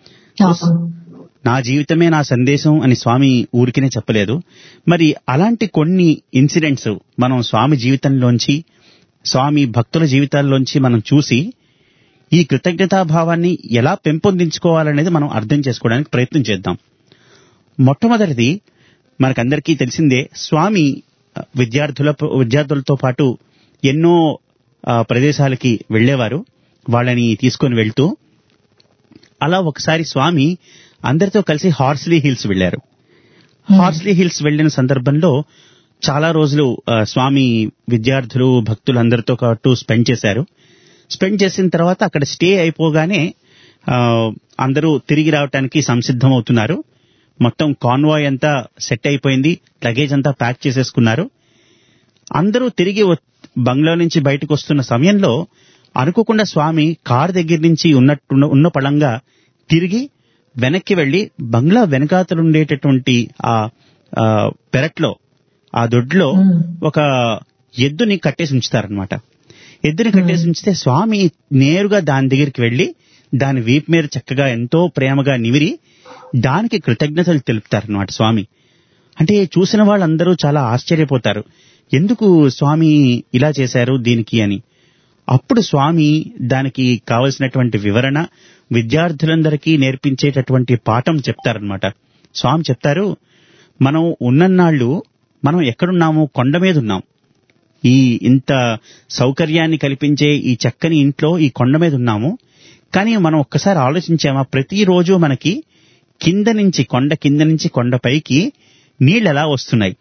నా జీవితమే నా సందేశం అని స్వామి ఊరికినే చెప్పలేదు మరి అలాంటి కొన్ని ఇన్సిడెంట్స్ మనం స్వామి జీవితంలోంచి స్వామి భక్తుల జీవితాల్లోంచి మనం చూసి ఈ కృతజ్ఞతాభావాన్ని ఎలా పెంపొందించుకోవాలనేది మనం అర్థం చేసుకోవడానికి ప్రయత్నం చేద్దాం మొట్టమొదటిది మనకందరికీ తెలిసిందే స్వామి ఆ, విద్యార్థుల విద్యార్థులతో పాటు ఎన్నో ఆ, ప్రదేశాలకి వెళ్ళేవారు వాళ్ళని తీసుకొని వెళ్తూ అలా ఒకసారి స్వామి అందరితో కలిసి హార్స్లీ హిల్స్ వెళ్లారు హార్స్లీ హిల్స్ వెళ్లిన సందర్భంలో చాలా రోజులు ఆ, స్వామి విద్యార్థులు భక్తులందరితో పాటు స్పెండ్ చేశారు స్పెండ్ చేసిన తర్వాత అక్కడ స్టే అయిపోగానే ఆ, అందరూ తిరిగి రావటానికి సంసిద్ధమవుతున్నారు మొత్తం కాన్వాయ్ అంతా సెట్ అయిపోయింది లగేజ్ అంతా ప్యాక్ చేసేసుకున్నారు అందరూ తిరిగి వ- బంగ్లా నుంచి బయటకు వస్తున్న సమయంలో అనుకోకుండా స్వామి కార్ దగ్గర నుంచి ఉన్నట్టు ఉన్న పళంగా తిరిగి వెనక్కి వెళ్లి బంగ్లా వెనకాతలు ఉండేటటువంటి ఆ ఆ, పెరట్లో ఆ దొడ్లో మ్మ్. ఒక ఎద్దుని కట్టేసి ఉంచుతారనమాట ఎద్దుని కట్టేసి ఉంచితే స్వామి నేరుగా దాని దగ్గరికి వెళ్లి దాని వీపు మీద చక్కగా ఎంతో ప్రేమగా నివిరి దానికి కృతజ్ఞతలు తెలుపుతారనమాట స్వామి అంటే చూసిన వాళ్ళందరూ చాలా ఆశ్చర్యపోతారు ఎందుకు స్వామి ఇలా చేశారు దీనికి అని అప్పుడు స్వామి దానికి కావలసినటువంటి వివరణ విద్యార్థులందరికీ నేర్పించేటటువంటి పాఠం చెప్తారనమాట స్వామి చెప్తారు మనం ఉన్నన్నాళ్ళు మనం ఎక్కడున్నాము కొండ మీద ఉన్నాం ఈ ఇంత సౌకర్యాన్ని కల్పించే ఈ చక్కని ఇంట్లో ఈ కొండ మీద ఉన్నాము కానీ మనం ఒక్కసారి ఆలోచించామా ప్రతిరోజు మనకి కింద నుంచి కొండ కింద నుంచి కొండ పైకి నీళ్ళు ఎలా వస్తున్నాయి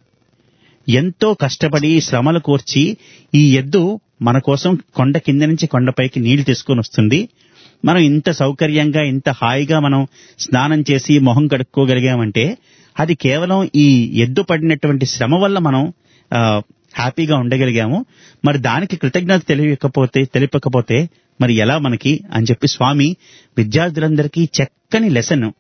ఎంతో కష్టపడి శ్రమలు కోర్చి ఈ ఎద్దు మన కోసం కొండ కింద నుంచి కొండపైకి నీళ్లు తీసుకొని వస్తుంది మనం ఇంత సౌకర్యంగా ఇంత హాయిగా మనం స్నానం చేసి మొహం కడుక్కోగలిగామంటే అది కేవలం ఈ ఎద్దు పడినటువంటి శ్రమ వల్ల మనం ఆ, హ్యాపీగా ఉండగలిగాము మరి దానికి కృతజ్ఞత తెలియకపోతే తెలిపకపోతే మరి ఎలా మనకి అని చెప్పి స్వామి విద్యార్థులందరికీ చక్కని లెసన్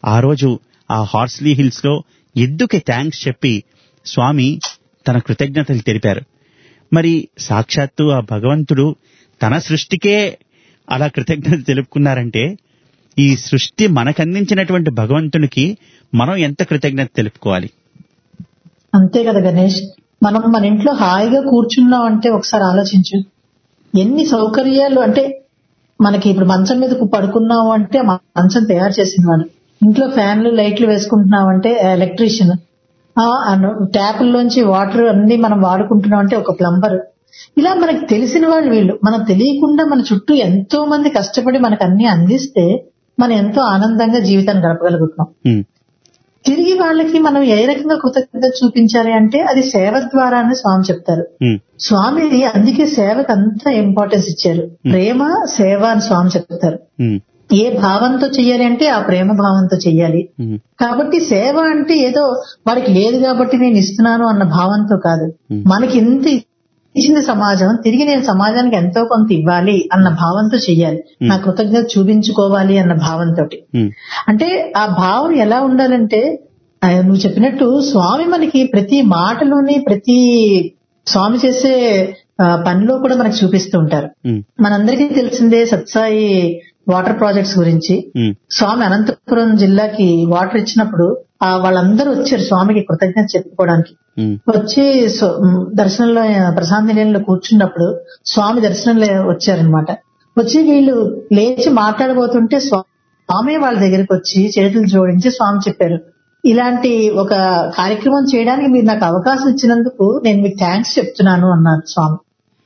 ఆ రోజు ఆ హార్స్లీ హిల్స్ లో ఎద్దుకి థ్యాంక్స్ చెప్పి స్వామి తన కృతజ్ఞతలు తెలిపారు మరి సాక్షాత్తు ఆ భగవంతుడు తన సృష్టికే అలా కృతజ్ఞత తెలుపుకున్నారంటే ఈ సృష్టి మనకందించినటువంటి భగవంతునికి మనం ఎంత కృతజ్ఞత తెలుపుకోవాలి అంతే కదా గణేష్ మనం మన ఇంట్లో హాయిగా కూర్చున్నాం అంటే ఒకసారి ఆలోచించు ఎన్ని సౌకర్యాలు అంటే మనకి ఇప్పుడు మంచం మీద పడుకున్నాం అంటే ఆ మంచం తయారు చేసిన వాడు ఇంట్లో ఫ్యాన్లు లైట్లు వేసుకుంటున్నాం అంటే ఎలక్ట్రీషియన్ ట్యాపుల్లోంచి వాటర్ అన్ని మనం వాడుకుంటున్నాం అంటే ఒక ప్లంబర్ ఇలా మనకి తెలిసిన వాళ్ళు వీళ్ళు మనం తెలియకుండా మన చుట్టూ ఎంతో మంది కష్టపడి మనకు అన్ని అందిస్తే మనం ఎంతో ఆనందంగా జీవితాన్ని గడపగలుగుతున్నాం ఉమ్, తిరిగి వాళ్ళకి మనం ఏ రకంగా కృతజ్ఞత చూపించాలి అంటే అది సేవ ద్వారా అని స్వామి చెప్తారు ఉమ్, స్వామి అందుకే సేవకు అంత ఇంపార్టెన్స్ ఇచ్చారు ప్రేమ సేవ అని స్వామి చెప్తారు ఉమ్, ఏ భావంతో చెయ్యాలి అంటే ఆ ప్రేమ భావంతో చెయ్యాలి ఉమ్, కాబట్టి సేవ అంటే ఏదో వాడికి లేదు కాబట్టి నేను ఇస్తున్నాను అన్న భావంతో కాదు మనకి ఇంత ఇచ్చింది సమాజం తిరిగి నేను సమాజానికి ఎంతో కొంత ఇవ్వాలి అన్న భావంతో చెయ్యాలి నా కృతజ్ఞత చూపించుకోవాలి అన్న భావంతో ఉమ్, అంటే ఆ భావం ఎలా ఉండాలంటే ఆ, నువ్వు చెప్పినట్టు స్వామి మనకి ప్రతి మాటలోని ప్రతి స్వామి చేసే ఆ, పనిలో కూడా మనకు చూపిస్తూ ఉంటారు ఉమ్, మనందరికీ తెలిసిందే సత్సాయి వాటర్ ప్రాజెక్ట్స్ గురించి ఉమ్, స్వామి అనంతపురం జిల్లాకి వాటర్ ఇచ్చినప్పుడు ఆ వాళ్ళందరూ వచ్చారు స్వామికి కృతజ్ఞత చెప్పుకోవడానికి ఉమ్, వచ్చి స్వ- మ్, దర్శనంలో ప్రశాంత నిలయంలో కూర్చున్నప్పుడు స్వామి దర్శనంలో వచ్చారనమాట వచ్చి వీళ్ళు లేచి మాట్లాడబోతుంటే స్వా- స్వామి వాళ్ళ దగ్గరికి వచ్చి చేతులు జోడించి స్వామి చెప్పారు ఇలాంటి ఒక కార్యక్రమం చేయడానికి మీరు నాకు అవకాశం ఇచ్చినందుకు నేను మీకు థ్యాంక్స్ చెప్తున్నాను అన్నారు స్వామి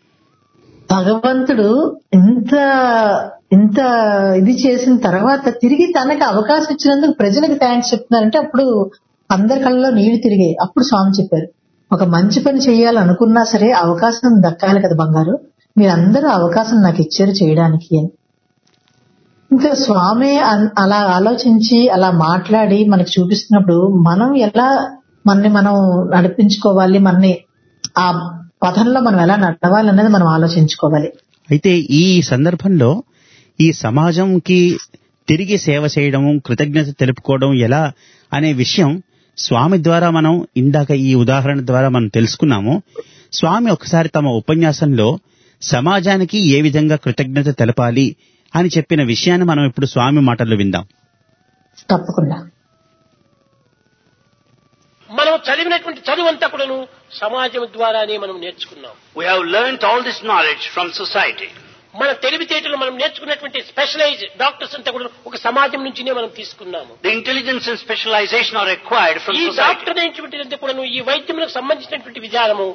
భగవంతుడు ఇంత ఇంత ఇది చేసిన తర్వాత తిరిగి తనకి అవకాశం ఇచ్చినందుకు ప్రజలకు థ్యాంక్స్ చెప్తున్నారంటే అప్పుడు అందరి కళ్ళలో నీళ్లు తిరిగాయి అప్పుడు స్వామి చెప్పారు ఒక మంచి పని చేయాలనుకున్నా సరే అవకాశం దక్కాలి కదా బంగారు మీరందరూ అవకాశం నాకు ఇచ్చారు చేయడానికి అని ఇంకా స్వామి అన్- అలా ఆలోచించి అలా మాట్లాడి మనకు చూపిస్తున్నప్పుడు మనం ఎలా మనని మనం నడిపించుకోవాలి మనని ఆ పథంలో మనం ఎలా నడవాలి అనేది మనం ఆలోచించుకోవాలి అయితే ఈ సందర్భంలో ఈ సమాజంకి తిరిగి సేవ చేయడము కృతజ్ఞత తెలుపుకోవడం ఎలా అనే విషయం స్వామి ద్వారా మనం ఇందాక ఈ ఉదాహరణ ద్వారా మనం తెలుసుకున్నాము స్వామి ఒకసారి తమ ఉపన్యాసంలో సమాజానికి ఏ విధంగా కృతజ్ఞత తెలపాలి అని చెప్పిన విషయాన్ని మనం ఇప్పుడు స్వామి మాటల్లో విందాం తప్పకుండా మనం చదివినటువంటి చదువు అంతా కూడాను సమాజం ద్వారానే మనం నేర్చుకున్నాం We have learnt all this knowledge from society. మన తెలివితేటలు మనం నేర్చుకున్నటువంటి స్పెషలైజ్ డాక్టర్స్ అంతా కూడా ఒక సమాజం నుంచినే మనం తీసుకున్నాము The intelligence and specialization are acquired from ఈ society. డాక్టర్ అనేటువంటిదంతా కూడాను ఈ వైద్యములకు సంబంధించినటువంటి విధానము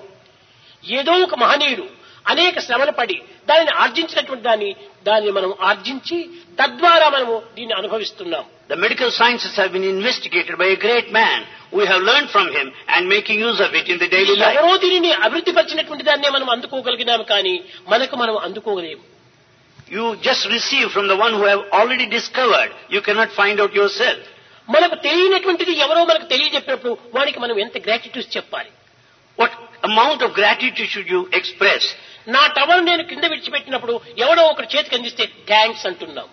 ఏదో ఒక మహనీయుడు అనేక శ్రమలు పడి దానిని ఆర్జించినటువంటి దాన్ని దాన్ని మనం ఆర్జించి తద్వారా మనము దీన్ని అనుభవిస్తున్నాం The medical sciences have been investigated by a great man. We have learned from him and making use of it in the daily life. ఎవరో దీనిని అభివృద్ధి పరిచినటువంటి దాన్నే మనం అందుకోగలిగినాము కానీ మనకు మనం అందుకోగలేము You just receive from the one who have already discovered. You cannot find out yourself. మనకు తెలియనటువంటిది ఎవరో మనకు తెలియజెప్పినప్పుడు వానికి మనం ఎంత గ్రాటిట్యూడ్ చెప్పాలి What amount of gratitude should you express? నా టవల్ నేను కింద విడిచిపెట్టినప్పుడు ఎవడో ఒకటి చేతికి అందిస్తే థ్యాంక్స్ అంటున్నాం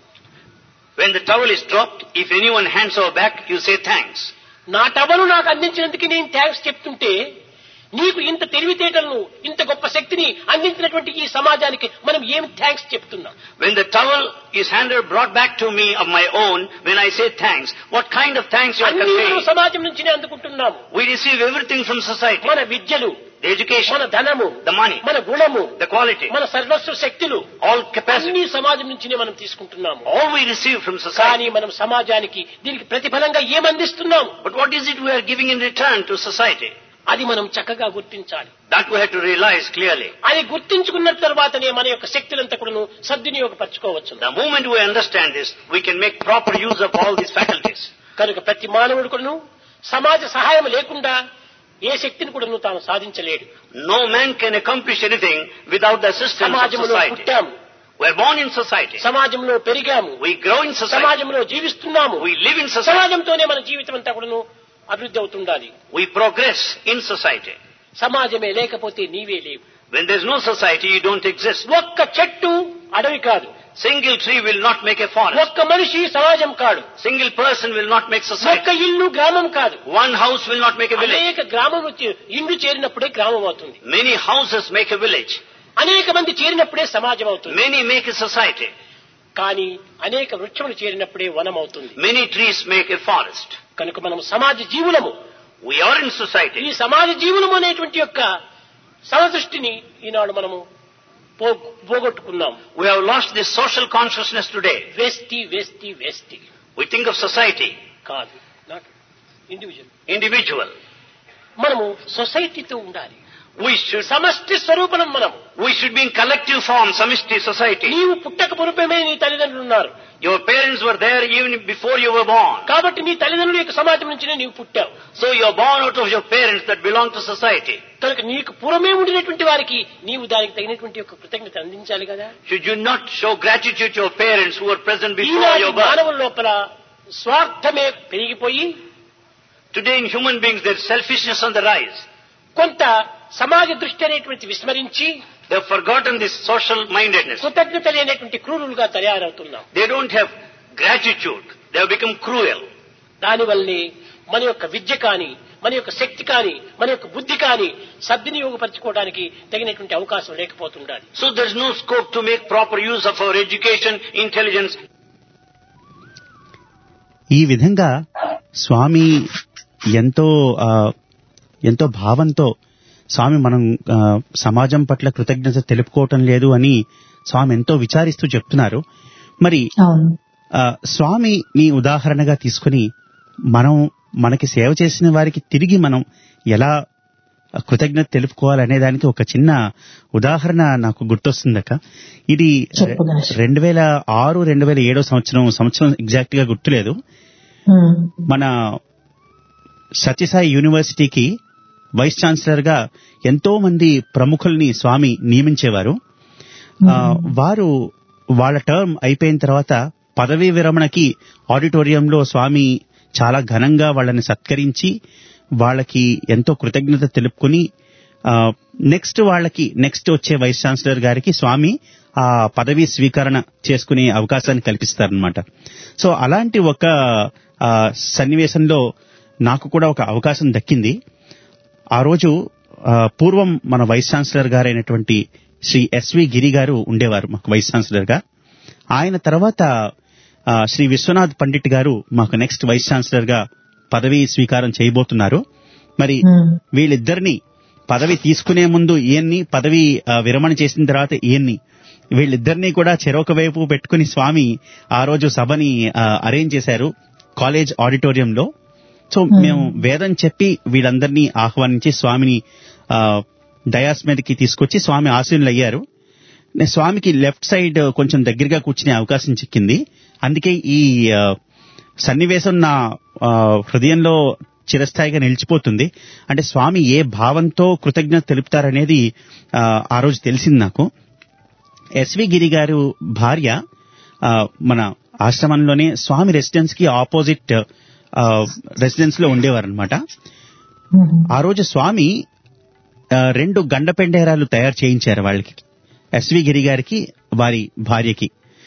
When the towel is dropped, if anyone hands over back, you say thanks. నా టవలు నాకు అందించినందుకు నేను థ్యాంక్స్ చెప్తుంటే నీకు ఇంత తెలివితేటలను ఇంత గొప్ప శక్తిని అందించినటువంటి ఈ సమాజానికి మనం ఏం థ్యాంక్స్ చెప్తున్నాం When the towel is handed, brought back to me of my own, when I say thanks, what kind of thanks you are అన్ని మనం conveying? సమాజం నుంచినే అందుకుంటున్నాము We receive everything from society. మన విద్యలు The education, మన ధనము the money, మన గుణము the quality, మన సర్వస్వ శక్తులు all capacity. అన్ని సమాజం నుంచినే మనం తీసుకుంటున్నాము All we receive from కానీ society. మనం సమాజానికి దీనికి ప్రతిఫలంగా ఏమందిస్తున్నాము But what is it we are giving in return to society? అది మనం చక్కగా గుర్తించాలి That we have to realize clearly. అది గుర్తించుకున్న తర్వాతనే మన యొక్క శక్తులంతా కూడా సద్వినియోగపరచుకోవచ్చు The moment we understand this, we can make proper use of all these faculties. కనుక ప్రతి మానవుడు కూడాను సమాజ సహాయం లేకుండా ఏ శక్తిని కూడాను తాను సాధించలేడు No man can accomplish anything without the assistance of సమాజంలో society. పుట్టాము We are born in society. సమాజంలో పెరిగాము We grow in society. సమాజంలో జీవిస్తున్నాము We live in society. సమాజంతోనే మన జీవితం అంతా కూడాను అభివృద్ధి అవుతుండాలి We progress in society. సమాజమే లేకపోతే నీవే లేవు When there is no society, you don't exist. ఒక్క చెట్టు అడవి కాదు Single tree will not make a forest. ఒక్క మనిషి సమాజం కాడు Single person will not make ఒక్క society. ఇల్లు గ్రామం కాదు One house will not make a village. అనేక గ్రామం ఇండ్లు చేరినప్పుడే గ్రామం అవుతుంది Many houses make a village. అనేక మంది చేరినప్పుడే సమాజం అవుతుంది Many make a society. కానీ అనేక వృక్షములు చేరినప్పుడే వనం అవుతుంది Many trees make a forest. కనుక మనం సమాజ జీవులము We are in ఈ society. సమాజ జీవనము అనేటువంటి యొక్క సమదృష్టిని ఈనాడు మనము పో- పోగొట్టుకున్నాం We have lost this social consciousness today. వేస్తి వేస్తి వేస్తి We think of society, కాదు నాట్ ఇండివిజువల్ individual. మనము సొసైటీతో ఉండాలి We should, సమష్టి స్వరూపం మనం we should be in collective form, samishti society. నీవు పుట్టక పూర్వమే నీ తల్లిదండ్రులు ఉన్నారు Your parents were there even before you were born. కాబట్టి నీ తల్లిదండ్రుల యొక్క సమాజం నుంచినే నీవు పుట్టావు So you are born out of your parents that belong to society. కనుక నీకు పూర్వమే ఉండినటువంటి వారికి నీవు దానికి తగినటువంటి యొక్క కృతజ్ఞత అందించాలి కదా Should you not show gratitude to your parents who were present before ఈనాటి your birth? మానవుల లోపల స్వార్థమే పెరిగిపోయి Today in human beings there is selfishness on the rise. కొంత సమాజ దృష్టి అనేటువంటి విస్మరించి They have forgotten this social mindedness. కృతజ్ఞత లేనటువంటి క్రూరులుగా తయారవుతున్నాం They don't have gratitude. They have become cruel. దానివల్లే మన యొక్క విద్య కానీ మన యొక్క శక్తి కానీ మన యొక్క బుద్ధి కానీ సద్వినియోగపరచుకోవడానికి తగినటువంటి అవకాశం లేకపోతుండాలి So there is no scope to make proper use of our education, intelligence. ఈ విధంగా స్వామి ఎంతో ఆ, ఎంతో భావంతో స్వామి మనం ఆ, సమాజం పట్ల కృతజ్ఞత తెలుపుకోవటం లేదు అని స్వామి ఎంతో విచారిస్తూ చెప్తున్నారు మరి అవును ఆ, స్వామిని ఉదాహరణగా తీసుకుని మనం మనకి సేవ చేసిన వారికి తిరిగి మనం ఎలా కృతజ్ఞత తెలుపుకోవాలనే దానికి ఒక చిన్న ఉదాహరణ నాకు గుర్తొస్తుందక్క ఇది చెప్పు గణేష్. రెండు వేల ఆరు రెండు వేల ఏడో సంవత్సరం సంవత్సరం ఎగ్జాక్ట్ గా గుర్తులేదు ఉమ్, మన సత్యసాయి యూనివర్సిటీకి వైస్ ఛాన్సలర్ గా ఎంతో మంది ప్రముఖుల్ని స్వామి నియమించేవారు ఆ, వారు వాళ్ళ టర్మ్ అయిపోయిన తర్వాత పదవీ విరమణకి ఆడిటోరియంలో స్వామి చాలా ఘనంగా వాళ్ళని సత్కరించి వాళ్ళకి ఎంతో కృతజ్ఞత తెలుపుకుని నెక్స్ట్ వాళ్ళకి నెక్స్ట్ వచ్చే వైస్ ఛాన్సలర్ గారికి స్వామి ఆ పదవీ స్వీకరణ చేసుకునే అవకాశాన్ని కల్పిస్తారనమాట సో అలాంటి ఒక ఆ, సన్నివేశంలో నాకు కూడా ఒక అవకాశం దక్కింది ఆ రోజు ఆ, పూర్వం మన వైస్ ఛాన్సలర్ గారైనటువంటి శ్రీ ఎస్వి గిరి గారు ఉండేవారు మాకు వైస్ ఛాన్సలర్ గా ఆయన తర్వాత ఆ, శ్రీ విశ్వనాథ్ పండిట్ గారు మాకు నెక్స్ట్ వైస్ ఛాన్సలర్ గా పదవీ స్వీకారం చేయబోతున్నారు మరి ఉమ్, వీళ్ళిద్దరిని పదవి తీసుకునే ముందు ఈయన్ని పదవి ఆ, విరమణ చేసిన తర్వాత ఈయన్ని వీళ్ళిద్దరినీ కూడా చెరొక వైపు పెట్టుకుని స్వామి ఆ రోజు సభని ఆ, అరేంజ్ చేశారు కాలేజ్ ఆడిటోరియంలో సో మేము వేదం చెప్పి వీళ్ళందరినీ ఆహ్వానించి స్వామిని ఆ, డయాస్ మీదకి తీసుకొచ్చి స్వామి ఆశీనులు అయ్యారు నేను స్వామికి లెఫ్ట్ సైడ్ కొంచెం దగ్గరగా కూర్చునే అవకాశం చిక్కింది అందుకే ఈ ఆ, సన్నివేశం నా ఆ, హృదయంలో చిరస్థాయిగా నిలిచిపోతుంది అంటే స్వామి ఏ భావంతో కృతజ్ఞత తెలుపుతారనేది ఆ, ఆ రోజు తెలిసింది నాకు ఎస్వి గిరి గారు భార్య ఆ, మన ఆశ్రమంలోనే స్వామి రెసిడెన్స్ కి ఆపోజిట్ రెసిడెన్స్ లో ఉండేవారు అనమాట ఉమ్, ఆ రోజు స్వామి ఆ, రెండు గండ పెండేరాలు తయారు చేయించారు వాళ్ళకి ఎస్వి గిరి గారికి వారి భార్యకి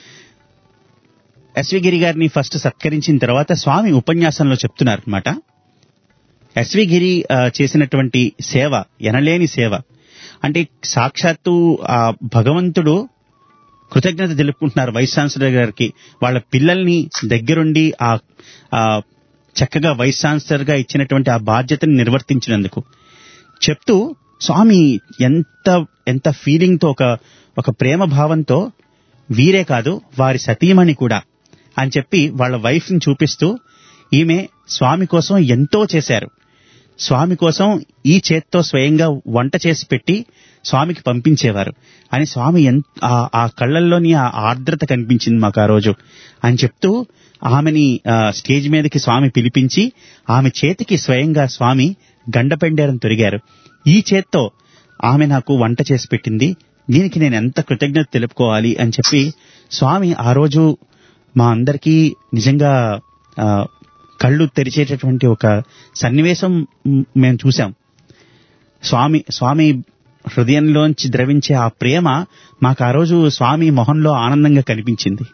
ఎస్వి గిరి గారిని ఫస్ట్ సత్కరించిన తర్వాత స్వామి ఉపన్యాసంలో చెప్తున్నారు అనమాట ఎస్వి గిరి ఆ, చేసినటువంటి సేవ ఎనలేని సేవ అంటే సాక్షాత్తు ఆ భగవంతుడు కృతజ్ఞత తెలుపుకుంటున్నారు వైస్ ఛాన్సలర్ గారికి వాళ్ళ పిల్లల్ని దగ్గరుండి ఆ ఆ చక్కగా వైస్ ఛాన్సలర్ గా ఇచ్చినటువంటి ఆ బాధ్యతను నిర్వర్తించినందుకు చెప్తూ స్వామి ఎంత ఎంత ఫీలింగ్ తో ఒక ఒక ప్రేమ భావంతో వీరే కాదు వారి సతీమణి కూడా అని చెప్పి వాళ్ళ వైఫ్ ని చూపిస్తూ ఈమె స్వామి కోసం ఎంతో చేశారు స్వామి కోసం ఈ చేత్తో స్వయంగా వంట చేసి పెట్టి స్వామికి పంపించేవారు అని స్వామి ఎన్- ఆ- ఆ కళ్ళల్లోని ఆ ఆర్ద్రత కనిపించింది మాకు ఆ రోజు అని చెప్తూ ఆమెని ఆ, స్టేజ్ మీదకి స్వామి పిలిపించి ఆమె చేతికి స్వయంగా స్వామి గండపెండేరం తొరిగారు ఈ చేత్తో ఆమె నాకు వంట చేసి పెట్టింది దీనికి నేను ఎంత కృతజ్ఞత తెలుపుకోవాలి అని చెప్పి స్వామి ఆ రోజు మా అందరికీ నిజంగా ఆ, కళ్ళు తెరిచేటటువంటి ఒక సన్నివేశం మ్, మేము చూసాం స్వామి స్వామి హృదయంలోంచి ద్రవించే ఆ ప్రేమ మాకు ఆ రోజు స్వామి మొహంలో ఆనందంగా కనిపించింది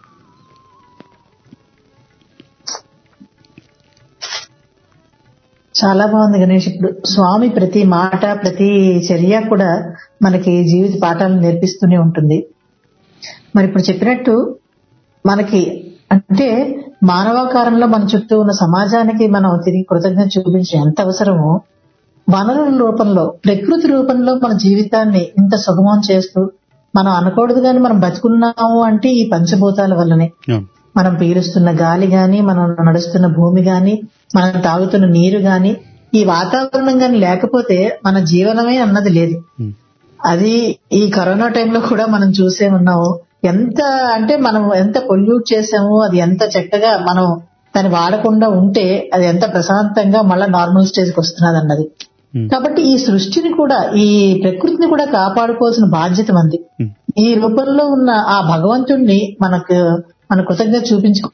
చాలా బాగుంది గణేష్ ఇప్పుడు స్వామి ప్రతి మాట ప్రతి చర్య కూడా మనకి జీవిత పాఠాలను నేర్పిస్తూనే ఉంటుంది మరి ఇప్పుడు చెప్పినట్టు మనకి అంటే మానవాకారంలో మన చుట్టూ ఉన్న సమాజానికి మనం తిరిగి కృతజ్ఞత చూపించడం ఎంత అవసరమో వనరుల రూపంలో ప్రకృతి రూపంలో మన జీవితాన్ని ఇంత సుగమం చేస్తూ మనం అనకూడదు కానీ మనం బతుకున్నాము అంటే ఈ పంచభూతాల వల్లనే అవును. మనం పీలుస్తున్న గాలి గాని మనం నడుస్తున్న భూమి గాని మనం తాగుతున్న నీరు గాని ఈ వాతావరణం గాని లేకపోతే మన జీవనమే అన్నది లేదు ఉమ్. అది ఈ కరోనా టైంలో కూడా మనం చూసే ఉన్నాము ఎంత అంటే మనం ఎంత పొల్యూట్ చేసామో అది ఎంత చక్కగా మనం దాన్ని వాడకుండా ఉంటే అది ఎంత ప్రశాంతంగా మళ్ళా నార్మల్ స్టేజ్కి వస్తున్నది అన్నది ఉమ్. కాబట్టి ఈ సృష్టిని కూడా ఈ ప్రకృతిని కూడా కాపాడుకోవాల్సిన బాధ్యత మంది ఉమ్. ఈ రూపంలో ఉన్న ఆ భగవంతుణ్ణి మనకు మన కృతజ్ఞత చూపించుకో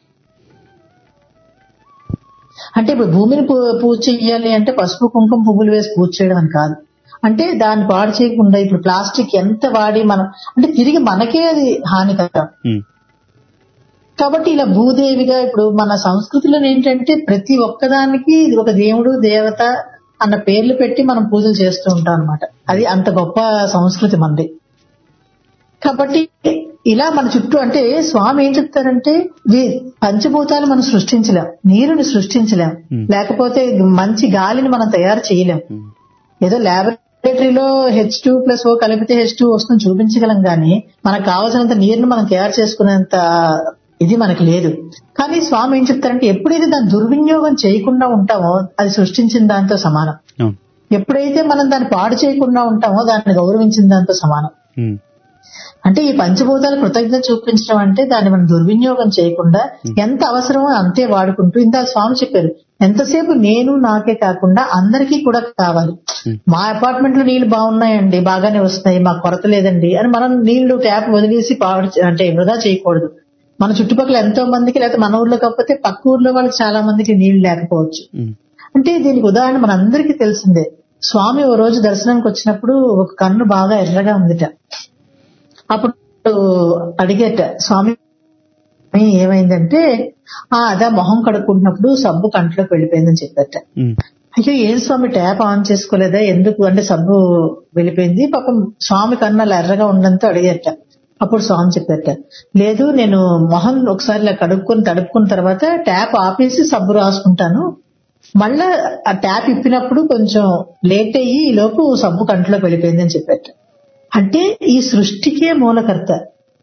అంటే ఇప్పుడు భూమిని పూ- పూజ చెయ్యాలి అంటే పసుపు కుంకుమ పువ్వులు వేసి పూజ చేయడం అని కాదు అంటే దాన్ని పాడు చేయకుండా ఇప్పుడు ప్లాస్టిక్ ఎంత వాడి మనం అంటే తిరిగి మనకే అది హానికరం ఉమ్. కాబట్టి ఇలా భూదేవిగా ఇప్పుడు మన సంస్కృతిలో ఏంటంటే ప్రతి ఒక్కదానికి ఇది ఒక దేవుడు దేవత అన్న పేర్లు పెట్టి మనం పూజలు చేస్తూ ఉంటాం అనమాట అది అంత గొప్ప సంస్కృతి మనది కాబట్టి ఇలా మన చుట్టూ అంటే స్వామి ఏం చెప్తారంటే వీ- పంచభూతాలు మనం సృష్టించలేం నీరుని సృష్టించలేం Hmm. లేకపోతే మంచి గాలిని మనం తయారు చేయలేం ఉమ్. ఏదో ల్యాబొరేటరీలో హెచ్ టూ ప్లస్ ఓ కలిపితే హెచ్ టూ వస్తుంది చూపించగలం కానీ మనకు కావాల్సినంత నీరుని మనం తయారు చేసుకునేంత ఇది మనకు లేదు కానీ స్వామి ఏం చెప్తారంటే ఎప్పుడైతే దాన్ని దుర్వినియోగం చేయకుండా ఉంటామో అది సృష్టించిన దాంతో సమానం అవును. ఎప్పుడైతే మనం దాన్ని పాడు చేయకుండా ఉంటామో దాన్ని గౌరవించిన దాంతో సమానం ఉమ్. అంటే ఈ పంచభూతాలు కృతజ్ఞత చూపించడం అంటే దాన్ని మనం దుర్వినియోగం చేయకుండా ఎంత అవసరమో అంతే వాడుకుంటూ ఇంత స్వామి చెప్పారు ఎంతసేపు నేను నాకే కాకుండా అందరికీ కూడా కావాలి మా అపార్ట్మెంట్ లో నీళ్లు బాగున్నాయండి బాగానే వస్తున్నాయి మాకు కొరత లేదండి అని మనం నీళ్లు ట్యాప్ వదిలేసి పాడు అంటే వృధా చేయకూడదు మన చుట్టుపక్కల ఎంతో మందికి లేకపోతే మన ఊర్లో కాకపోతే పక్క ఊర్లో వాళ్ళకి చాలా మందికి నీళ్లు లేకపోవచ్చు ఉమ్. అంటే దీనికి ఉదాహరణ మనందరికీ తెలిసిందే స్వామి ఓ రోజు దర్శనానికి వచ్చినప్పుడు ఒక కన్ను బాగా ఎర్రగా ఉందిట అప్పుడు అడిగేట స్వామి ఏమైందంటే ఆ అదే మొహం కడుక్కుంటున్నప్పుడు సబ్బు కంట్లోకి వెళ్ళిపోయిందని చెప్పారట ఉమ్. అయ్యో ఏం స్వామి ట్యాప్ ఆన్ చేసుకోలేదా ఎందుకు అంటే సబ్బు వెళ్ళిపోయింది పాపం స్వామి కన్నా అలా ఎర్రగా ఉండడంతో అడిగేట అప్పుడు స్వామి చెప్పారట లేదు నేను మొహం ఒకసారి ఇలా కడుక్కొని తడుపుకున్న తర్వాత ట్యాప్ ఆపేసి సబ్బు రాసుకుంటాను మళ్ళా ఆ ట్యాప్ ఇప్పినప్పుడు కొంచెం లేట్ అయ్యి ఈ లోపు సబ్బు కంట్లోకి వెళ్ళిపోయింది అని చెప్పారట అంటే ఈ సృష్టికే మూలకర్త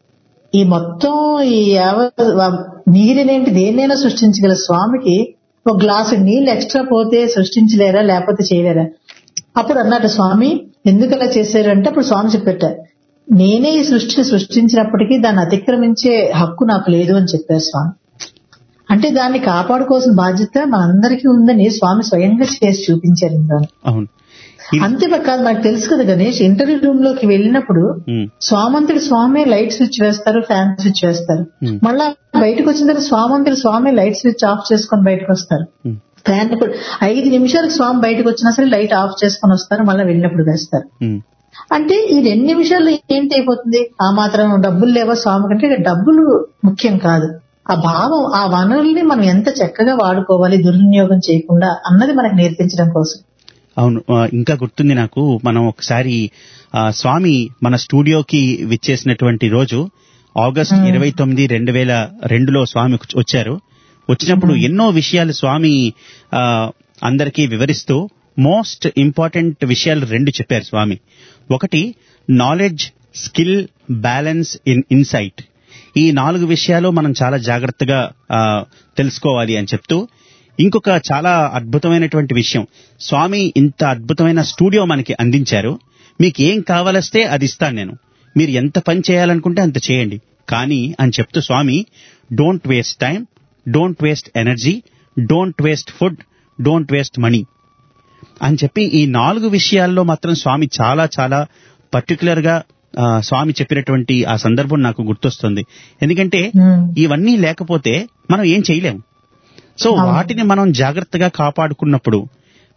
ఈ మొత్తం ఈ యావ- వ- నీరునేంటి దేన్నైనా సృష్టించగల స్వామికి ఒక గ్లాసు నీళ్ళు ఎక్స్ట్రా పోతే సృష్టించలేరా లేకపోతే చేయలేరా అప్పుడు అన్నట్టు స్వామి ఎందుకు అలా చేశారు అంటే అప్పుడు స్వామి చెప్పేట నేనే ఈ సృష్టిని సృష్టించినప్పటికీ దాన్ని అతిక్రమించే హక్కు నాకు లేదు అని చెప్పారు స్వామి అంటే దాన్ని కాపాడుకోవాల్సిన బాధ్యత మనందరికీ ఉందని స్వామి స్వయంగా చేసి చూపించారు ఇందులో అవును ఈ- అంతే కాదు మనకు తెలుసు కదా గణేష్ ఇంటర్వ్యూ రూమ్ లోకి వెళ్ళినప్పుడు ఉమ్. స్వామంతుడు స్వామి లైట్ స్విచ్ వేస్తారు ఫ్యాన్ స్విచ్ వేస్తారు Hmm. మళ్ళా బయటకు వచ్చిన తర్వాత స్వామంతుడు స్వామి లైట్ స్విచ్ ఆఫ్ చేసుకొని బయటకు వస్తారు ఉమ్. ఫ్యాన్ కూడా ఐదు నిమిషాలకు స్వామి బయటకు వచ్చినా సరే లైట్ ఆఫ్ చేసుకొని వస్తారు మళ్ళీ వెళ్ళినప్పుడు వేస్తారు ఉమ్. అంటే ఈ రెండు నిమిషాల్లో ఏంటి అయిపోతుంది ఆ మాత్రం డబ్బులు లేవా స్వామి కంటే ఇక డబ్బులు ముఖ్యం కాదు ఆ భావం ఆ వనరుల్ని మనం ఎంత చక్కగా వాడుకోవాలి దుర్వినియోగం చేయకుండా అన్నది మనకు నేర్పించడం కోసం అవును ఆ, ఇంకా గుర్తుంది నాకు మనం ఒకసారి ఆ, స్వామి మన స్టూడియోకి విచ్చేసినటువంటి రోజు ఆగస్ట్ ఇరవై తొమ్మిది రెండు వేల రెండులో స్వామి వచ్చారు వచ్చినప్పుడు ఎన్నో విషయాలు స్వామి ఆ, అందరికీ వివరిస్తూ మోస్ట్ ఇంపార్టెంట్ విషయాలు రెండు చెప్పారు స్వామి ఒకటి knowledge skill balance in insight ఈ నాలుగు విషయాలు మనం చాలా జాగ్రత్తగా ఆ, తెలుసుకోవాలి అని చెప్తూ ఇంకొక చాలా అద్భుతమైనటువంటి విషయం స్వామి ఇంత అద్భుతమైన స్టూడియో మనకి అందించారు మీకు ఏం కావాలస్తే అది ఇస్తాను నేను మీరు ఎంత పని చేయాలనుకుంటే అంత చేయండి కానీ అని చెప్తూ Swami don't waste time don't waste energy don't waste food don't waste money అని చెప్పి ఈ నాలుగు విషయాల్లో మాత్రం స్వామి చాలా చాలా పర్టికులర్ గా ఆ, స్వామి చెప్పినటువంటి ఆ సందర్భం నాకు గుర్తొస్తుంది ఎందుకంటే Hmm. ఇవన్నీ లేకపోతే మనం ఏం చేయలేము సో అవును. వాటిని మనం జాగ్రత్తగా కాపాడుకున్నప్పుడు ఆ,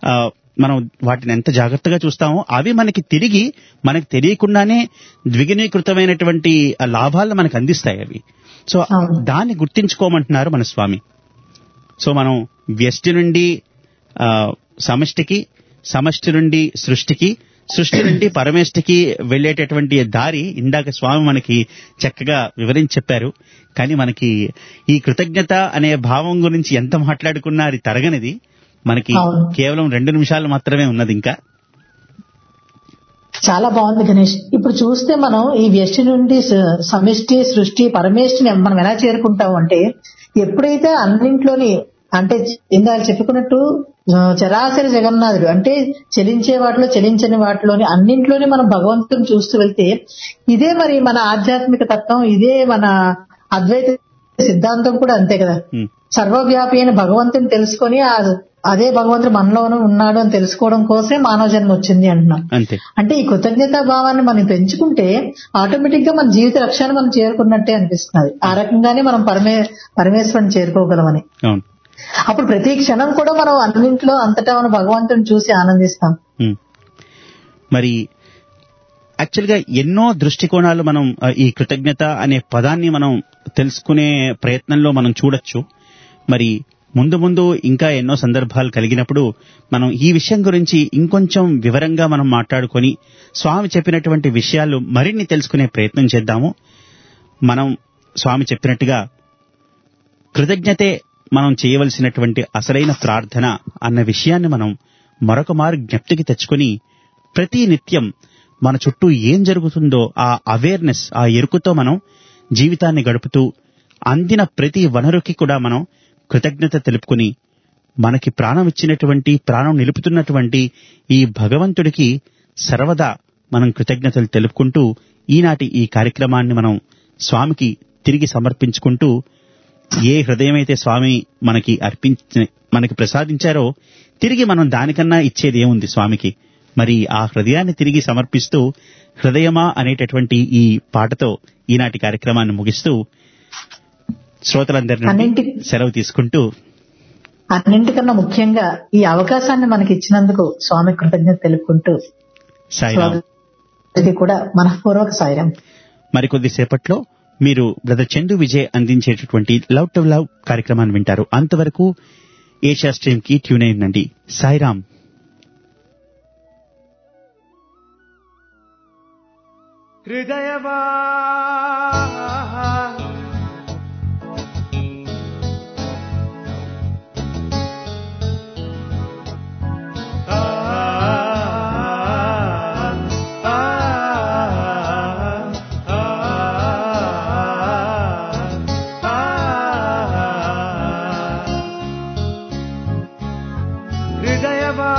మనం వాటిని ఎంత జాగ్రత్తగా చూస్తామో అవి మనకి తిరిగి మనకి తెలియకుండానే ద్విగుణీకృతమైనటువంటి ఆ లాభాలను మనకు అందిస్తాయి అవి సో అవును. దాన్ని గుర్తించుకోమంటున్నారు మన స్వామి సో మనం వ్యష్టి నుండి ఆ, సమష్టికి సమష్టి నుండి సృష్టికి సృష్టి నుండి పరమేష్టికి వెళ్ళేటటువంటి దారి ఇందాక స్వామి మనకి చక్కగా వివరించి చెప్పారు కానీ మనకి ఈ కృతజ్ఞత అనే భావం గురించి ఎంత మాట్లాడుకున్నా అది తరగనిది మనకి అవును. కేవలం రెండు నిమిషాలు మాత్రమే ఉన్నది ఇంకా చాలా బాగుంది గణేష్ ఇప్పుడు చూస్తే మనం ఈ వ్యష్టి నుండి స- సమిష్టి సృష్టి పరమేష్టిని మనం ఎలా చేరుకుంటాం అంటే ఎప్పుడైతే అన్నింట్లోని అంటే ఇందాక చెప్పుకున్నట్టు ఆ, చరాచరి జగన్నాథుడు అంటే చలించే వాటిలో చలించని వాటిలోని అన్నింట్లోని మనం భగవంతుని చూస్తూ వెళ్తే ఇదే మరి మన ఆధ్యాత్మిక తత్వం ఇదే మన అద్వైత సిద్ధాంతం కూడా అంతే కదా ఉమ్, సర్వవ్యాపి అయిన భగవంతుని తెలుసుకొని ఆ- అదే భగవంతుడు మనలోనూ ఉన్నాడు అని తెలుసుకోవడం కోసమే మానవ జన్మ వచ్చింది అంటున్నాం అంతే అంటే ఈ కృతజ్ఞతా భావాన్ని మనం పెంచుకుంటే ఆటోమేటిక్ గా మన జీవిత లక్ష్యాన్ని మనం చేరుకున్నట్టే అనిపిస్తున్నది ఆ రకంగానే మనం పరమే పరమేశ్వరుని చేరుకోగలమని అవును అప్పుడు ప్రతి క్షణం కూడా మనం అన్నింట్లో అంతటా మన భగవంతుని చూసి ఆనందిస్తాం ఉమ్. మరి యాక్చువల్గా ఎన్నో దృష్టికోణాలు మనం ఆ, ఈ కృతజ్ఞత అనే పదాన్ని మనం తెలుసుకునే ప్రయత్నంలో మనం చూడొచ్చు మరి ముందు ముందు ఇంకా ఎన్నో సందర్భాలు కలిగినప్పుడు మనం ఈ విషయం గురించి ఇంకొంచెం వివరంగా మనం మాట్లాడుకొని స్వామి చెప్పినటువంటి విషయాలు మరిన్ని తెలుసుకునే ప్రయత్నం చేద్దాము మనం స్వామి చెప్పినట్టుగా కృతజ్ఞతే మనం చేయవలసినటువంటి అసలైన ప్రార్థన అన్న విషయాన్ని మనం మరొక మారు జ్ఞప్తికి తెచ్చుకొని ప్రతి నిత్యం మన చుట్టూ ఏం జరుగుతుందో ఆ అవేర్నెస్ ఆ ఎరుకుతో మనం జీవితాన్ని గడుపుతూ అందిన ప్రతి వనరుకి కూడా మనం కృతజ్ఞత తెలుపుకుని మనకి ప్రాణం ఇచ్చినటువంటి ప్రాణం నిలుపుతున్నటువంటి ఈ భగవంతుడికి సర్వదా మనం కృతజ్ఞతలు తెలుపుకుంటూ ఈనాటి ఈ కార్యక్రమాన్ని మనం స్వామికి తిరిగి సమర్పించుకుంటూ ఏ హృదయమైతే స్వామి మనకి అర్పించి మనకి ప్రసాదించారో తిరిగి మనం దానికన్నా ఇచ్చేది ఏముంది స్వామికి మరి ఆ హృదయాన్ని తిరిగి సమర్పిస్తూ హృదయమా అనేటటువంటి ఈ పాటతో ఈనాటి కార్యక్రమాన్ని ముగిస్తూ శ్రోతలందరి నుండి అన్నింటి- సెలవు తీసుకుంటూ అన్నింటికన్నా ముఖ్యంగా ఈ అవకాశాన్ని మనకి ఇచ్చినందుకు స్వామి కృతజ్ఞత తెలుపుకుంటూ సాయిరాం ఇది కూడా మనఃపూర్వక సాయిరం మరికొద్ది సేపట్లో మీరు బ్రదర్ చందు విజయ్ అందించేటటువంటి లవ్ టు లవ్ కార్యక్రమాన్ని వింటారు అంతవరకు ఏషియా స్ట్రీమ్ కి ట్యూన్ అయిందండి సాయిరాం హృదయవా ఆ, ఆ, ఆ, ఆ. హృదయవా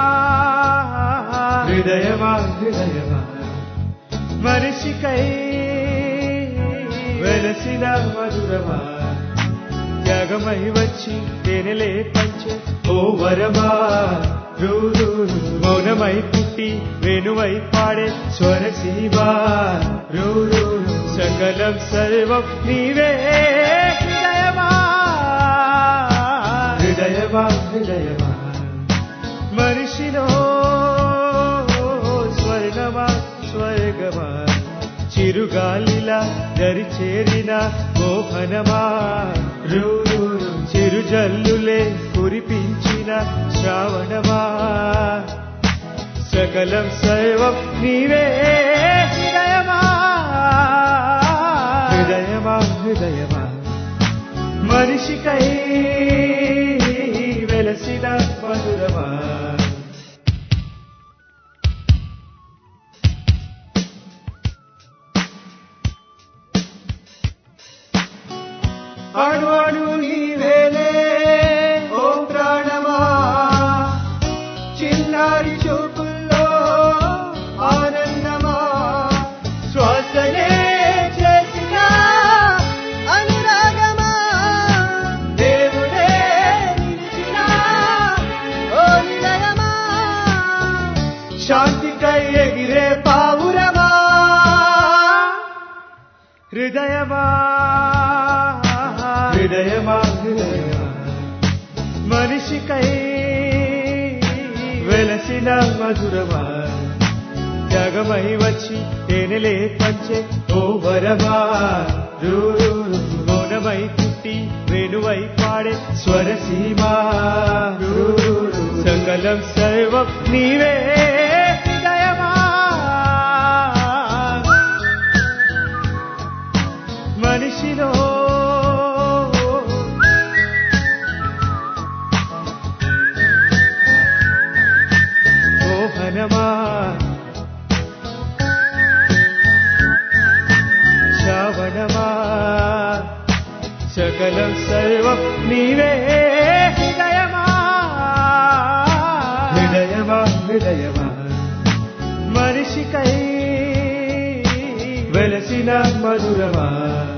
హృదయవా హృదయవా మనిషికై వెలసిన మధురమా త్యాగమై వచ్చి తేనెలే పంచే ఓ వరమా రూరు మౌనమై పుట్టి వేణువై పాడే స్వరసీమా రూరు సకలం సర్వం నీవే హృదయమా హృదయమా హృదయమా మనిషిలో స్వర్గమా స్వర్గమా చిరుగాలిలా దరి చేరిన మోహనమా రూరు చిరుజల్లులే కురిపించిన శ్రావణమా సకలం సర్వం నీవే హృదయమా హృదయమా హృదయమా మనిషికై వెలసిన మధురమా అణు అణు నీవేలే ఓ ప్రాణమా చిన్నారి చూపుల్లో ఆనందమా శ్వాసనే చేసిన అనురాగమా దేవుడే నిలిచిన ఓ నిలయమా శాంతికై ఎగిరే పావురమా హృదయమా హృదయమా హృదయమా మనిషికై వెలసిన మధురమా జగమై వచ్చి తేనెలే పంచే ఓ వరమా రూరు మౌనమై పుట్టి వేణువై పాడే స్వరసీమా రూరు సకలం సర్వం నీవే హృదయమా మనిషిలో మోహనమా శ్రావణమా సకలం సర్వం నీవే హృదయమా హృదయమా హృదయమా మనిషికై వెలసిన మధురమా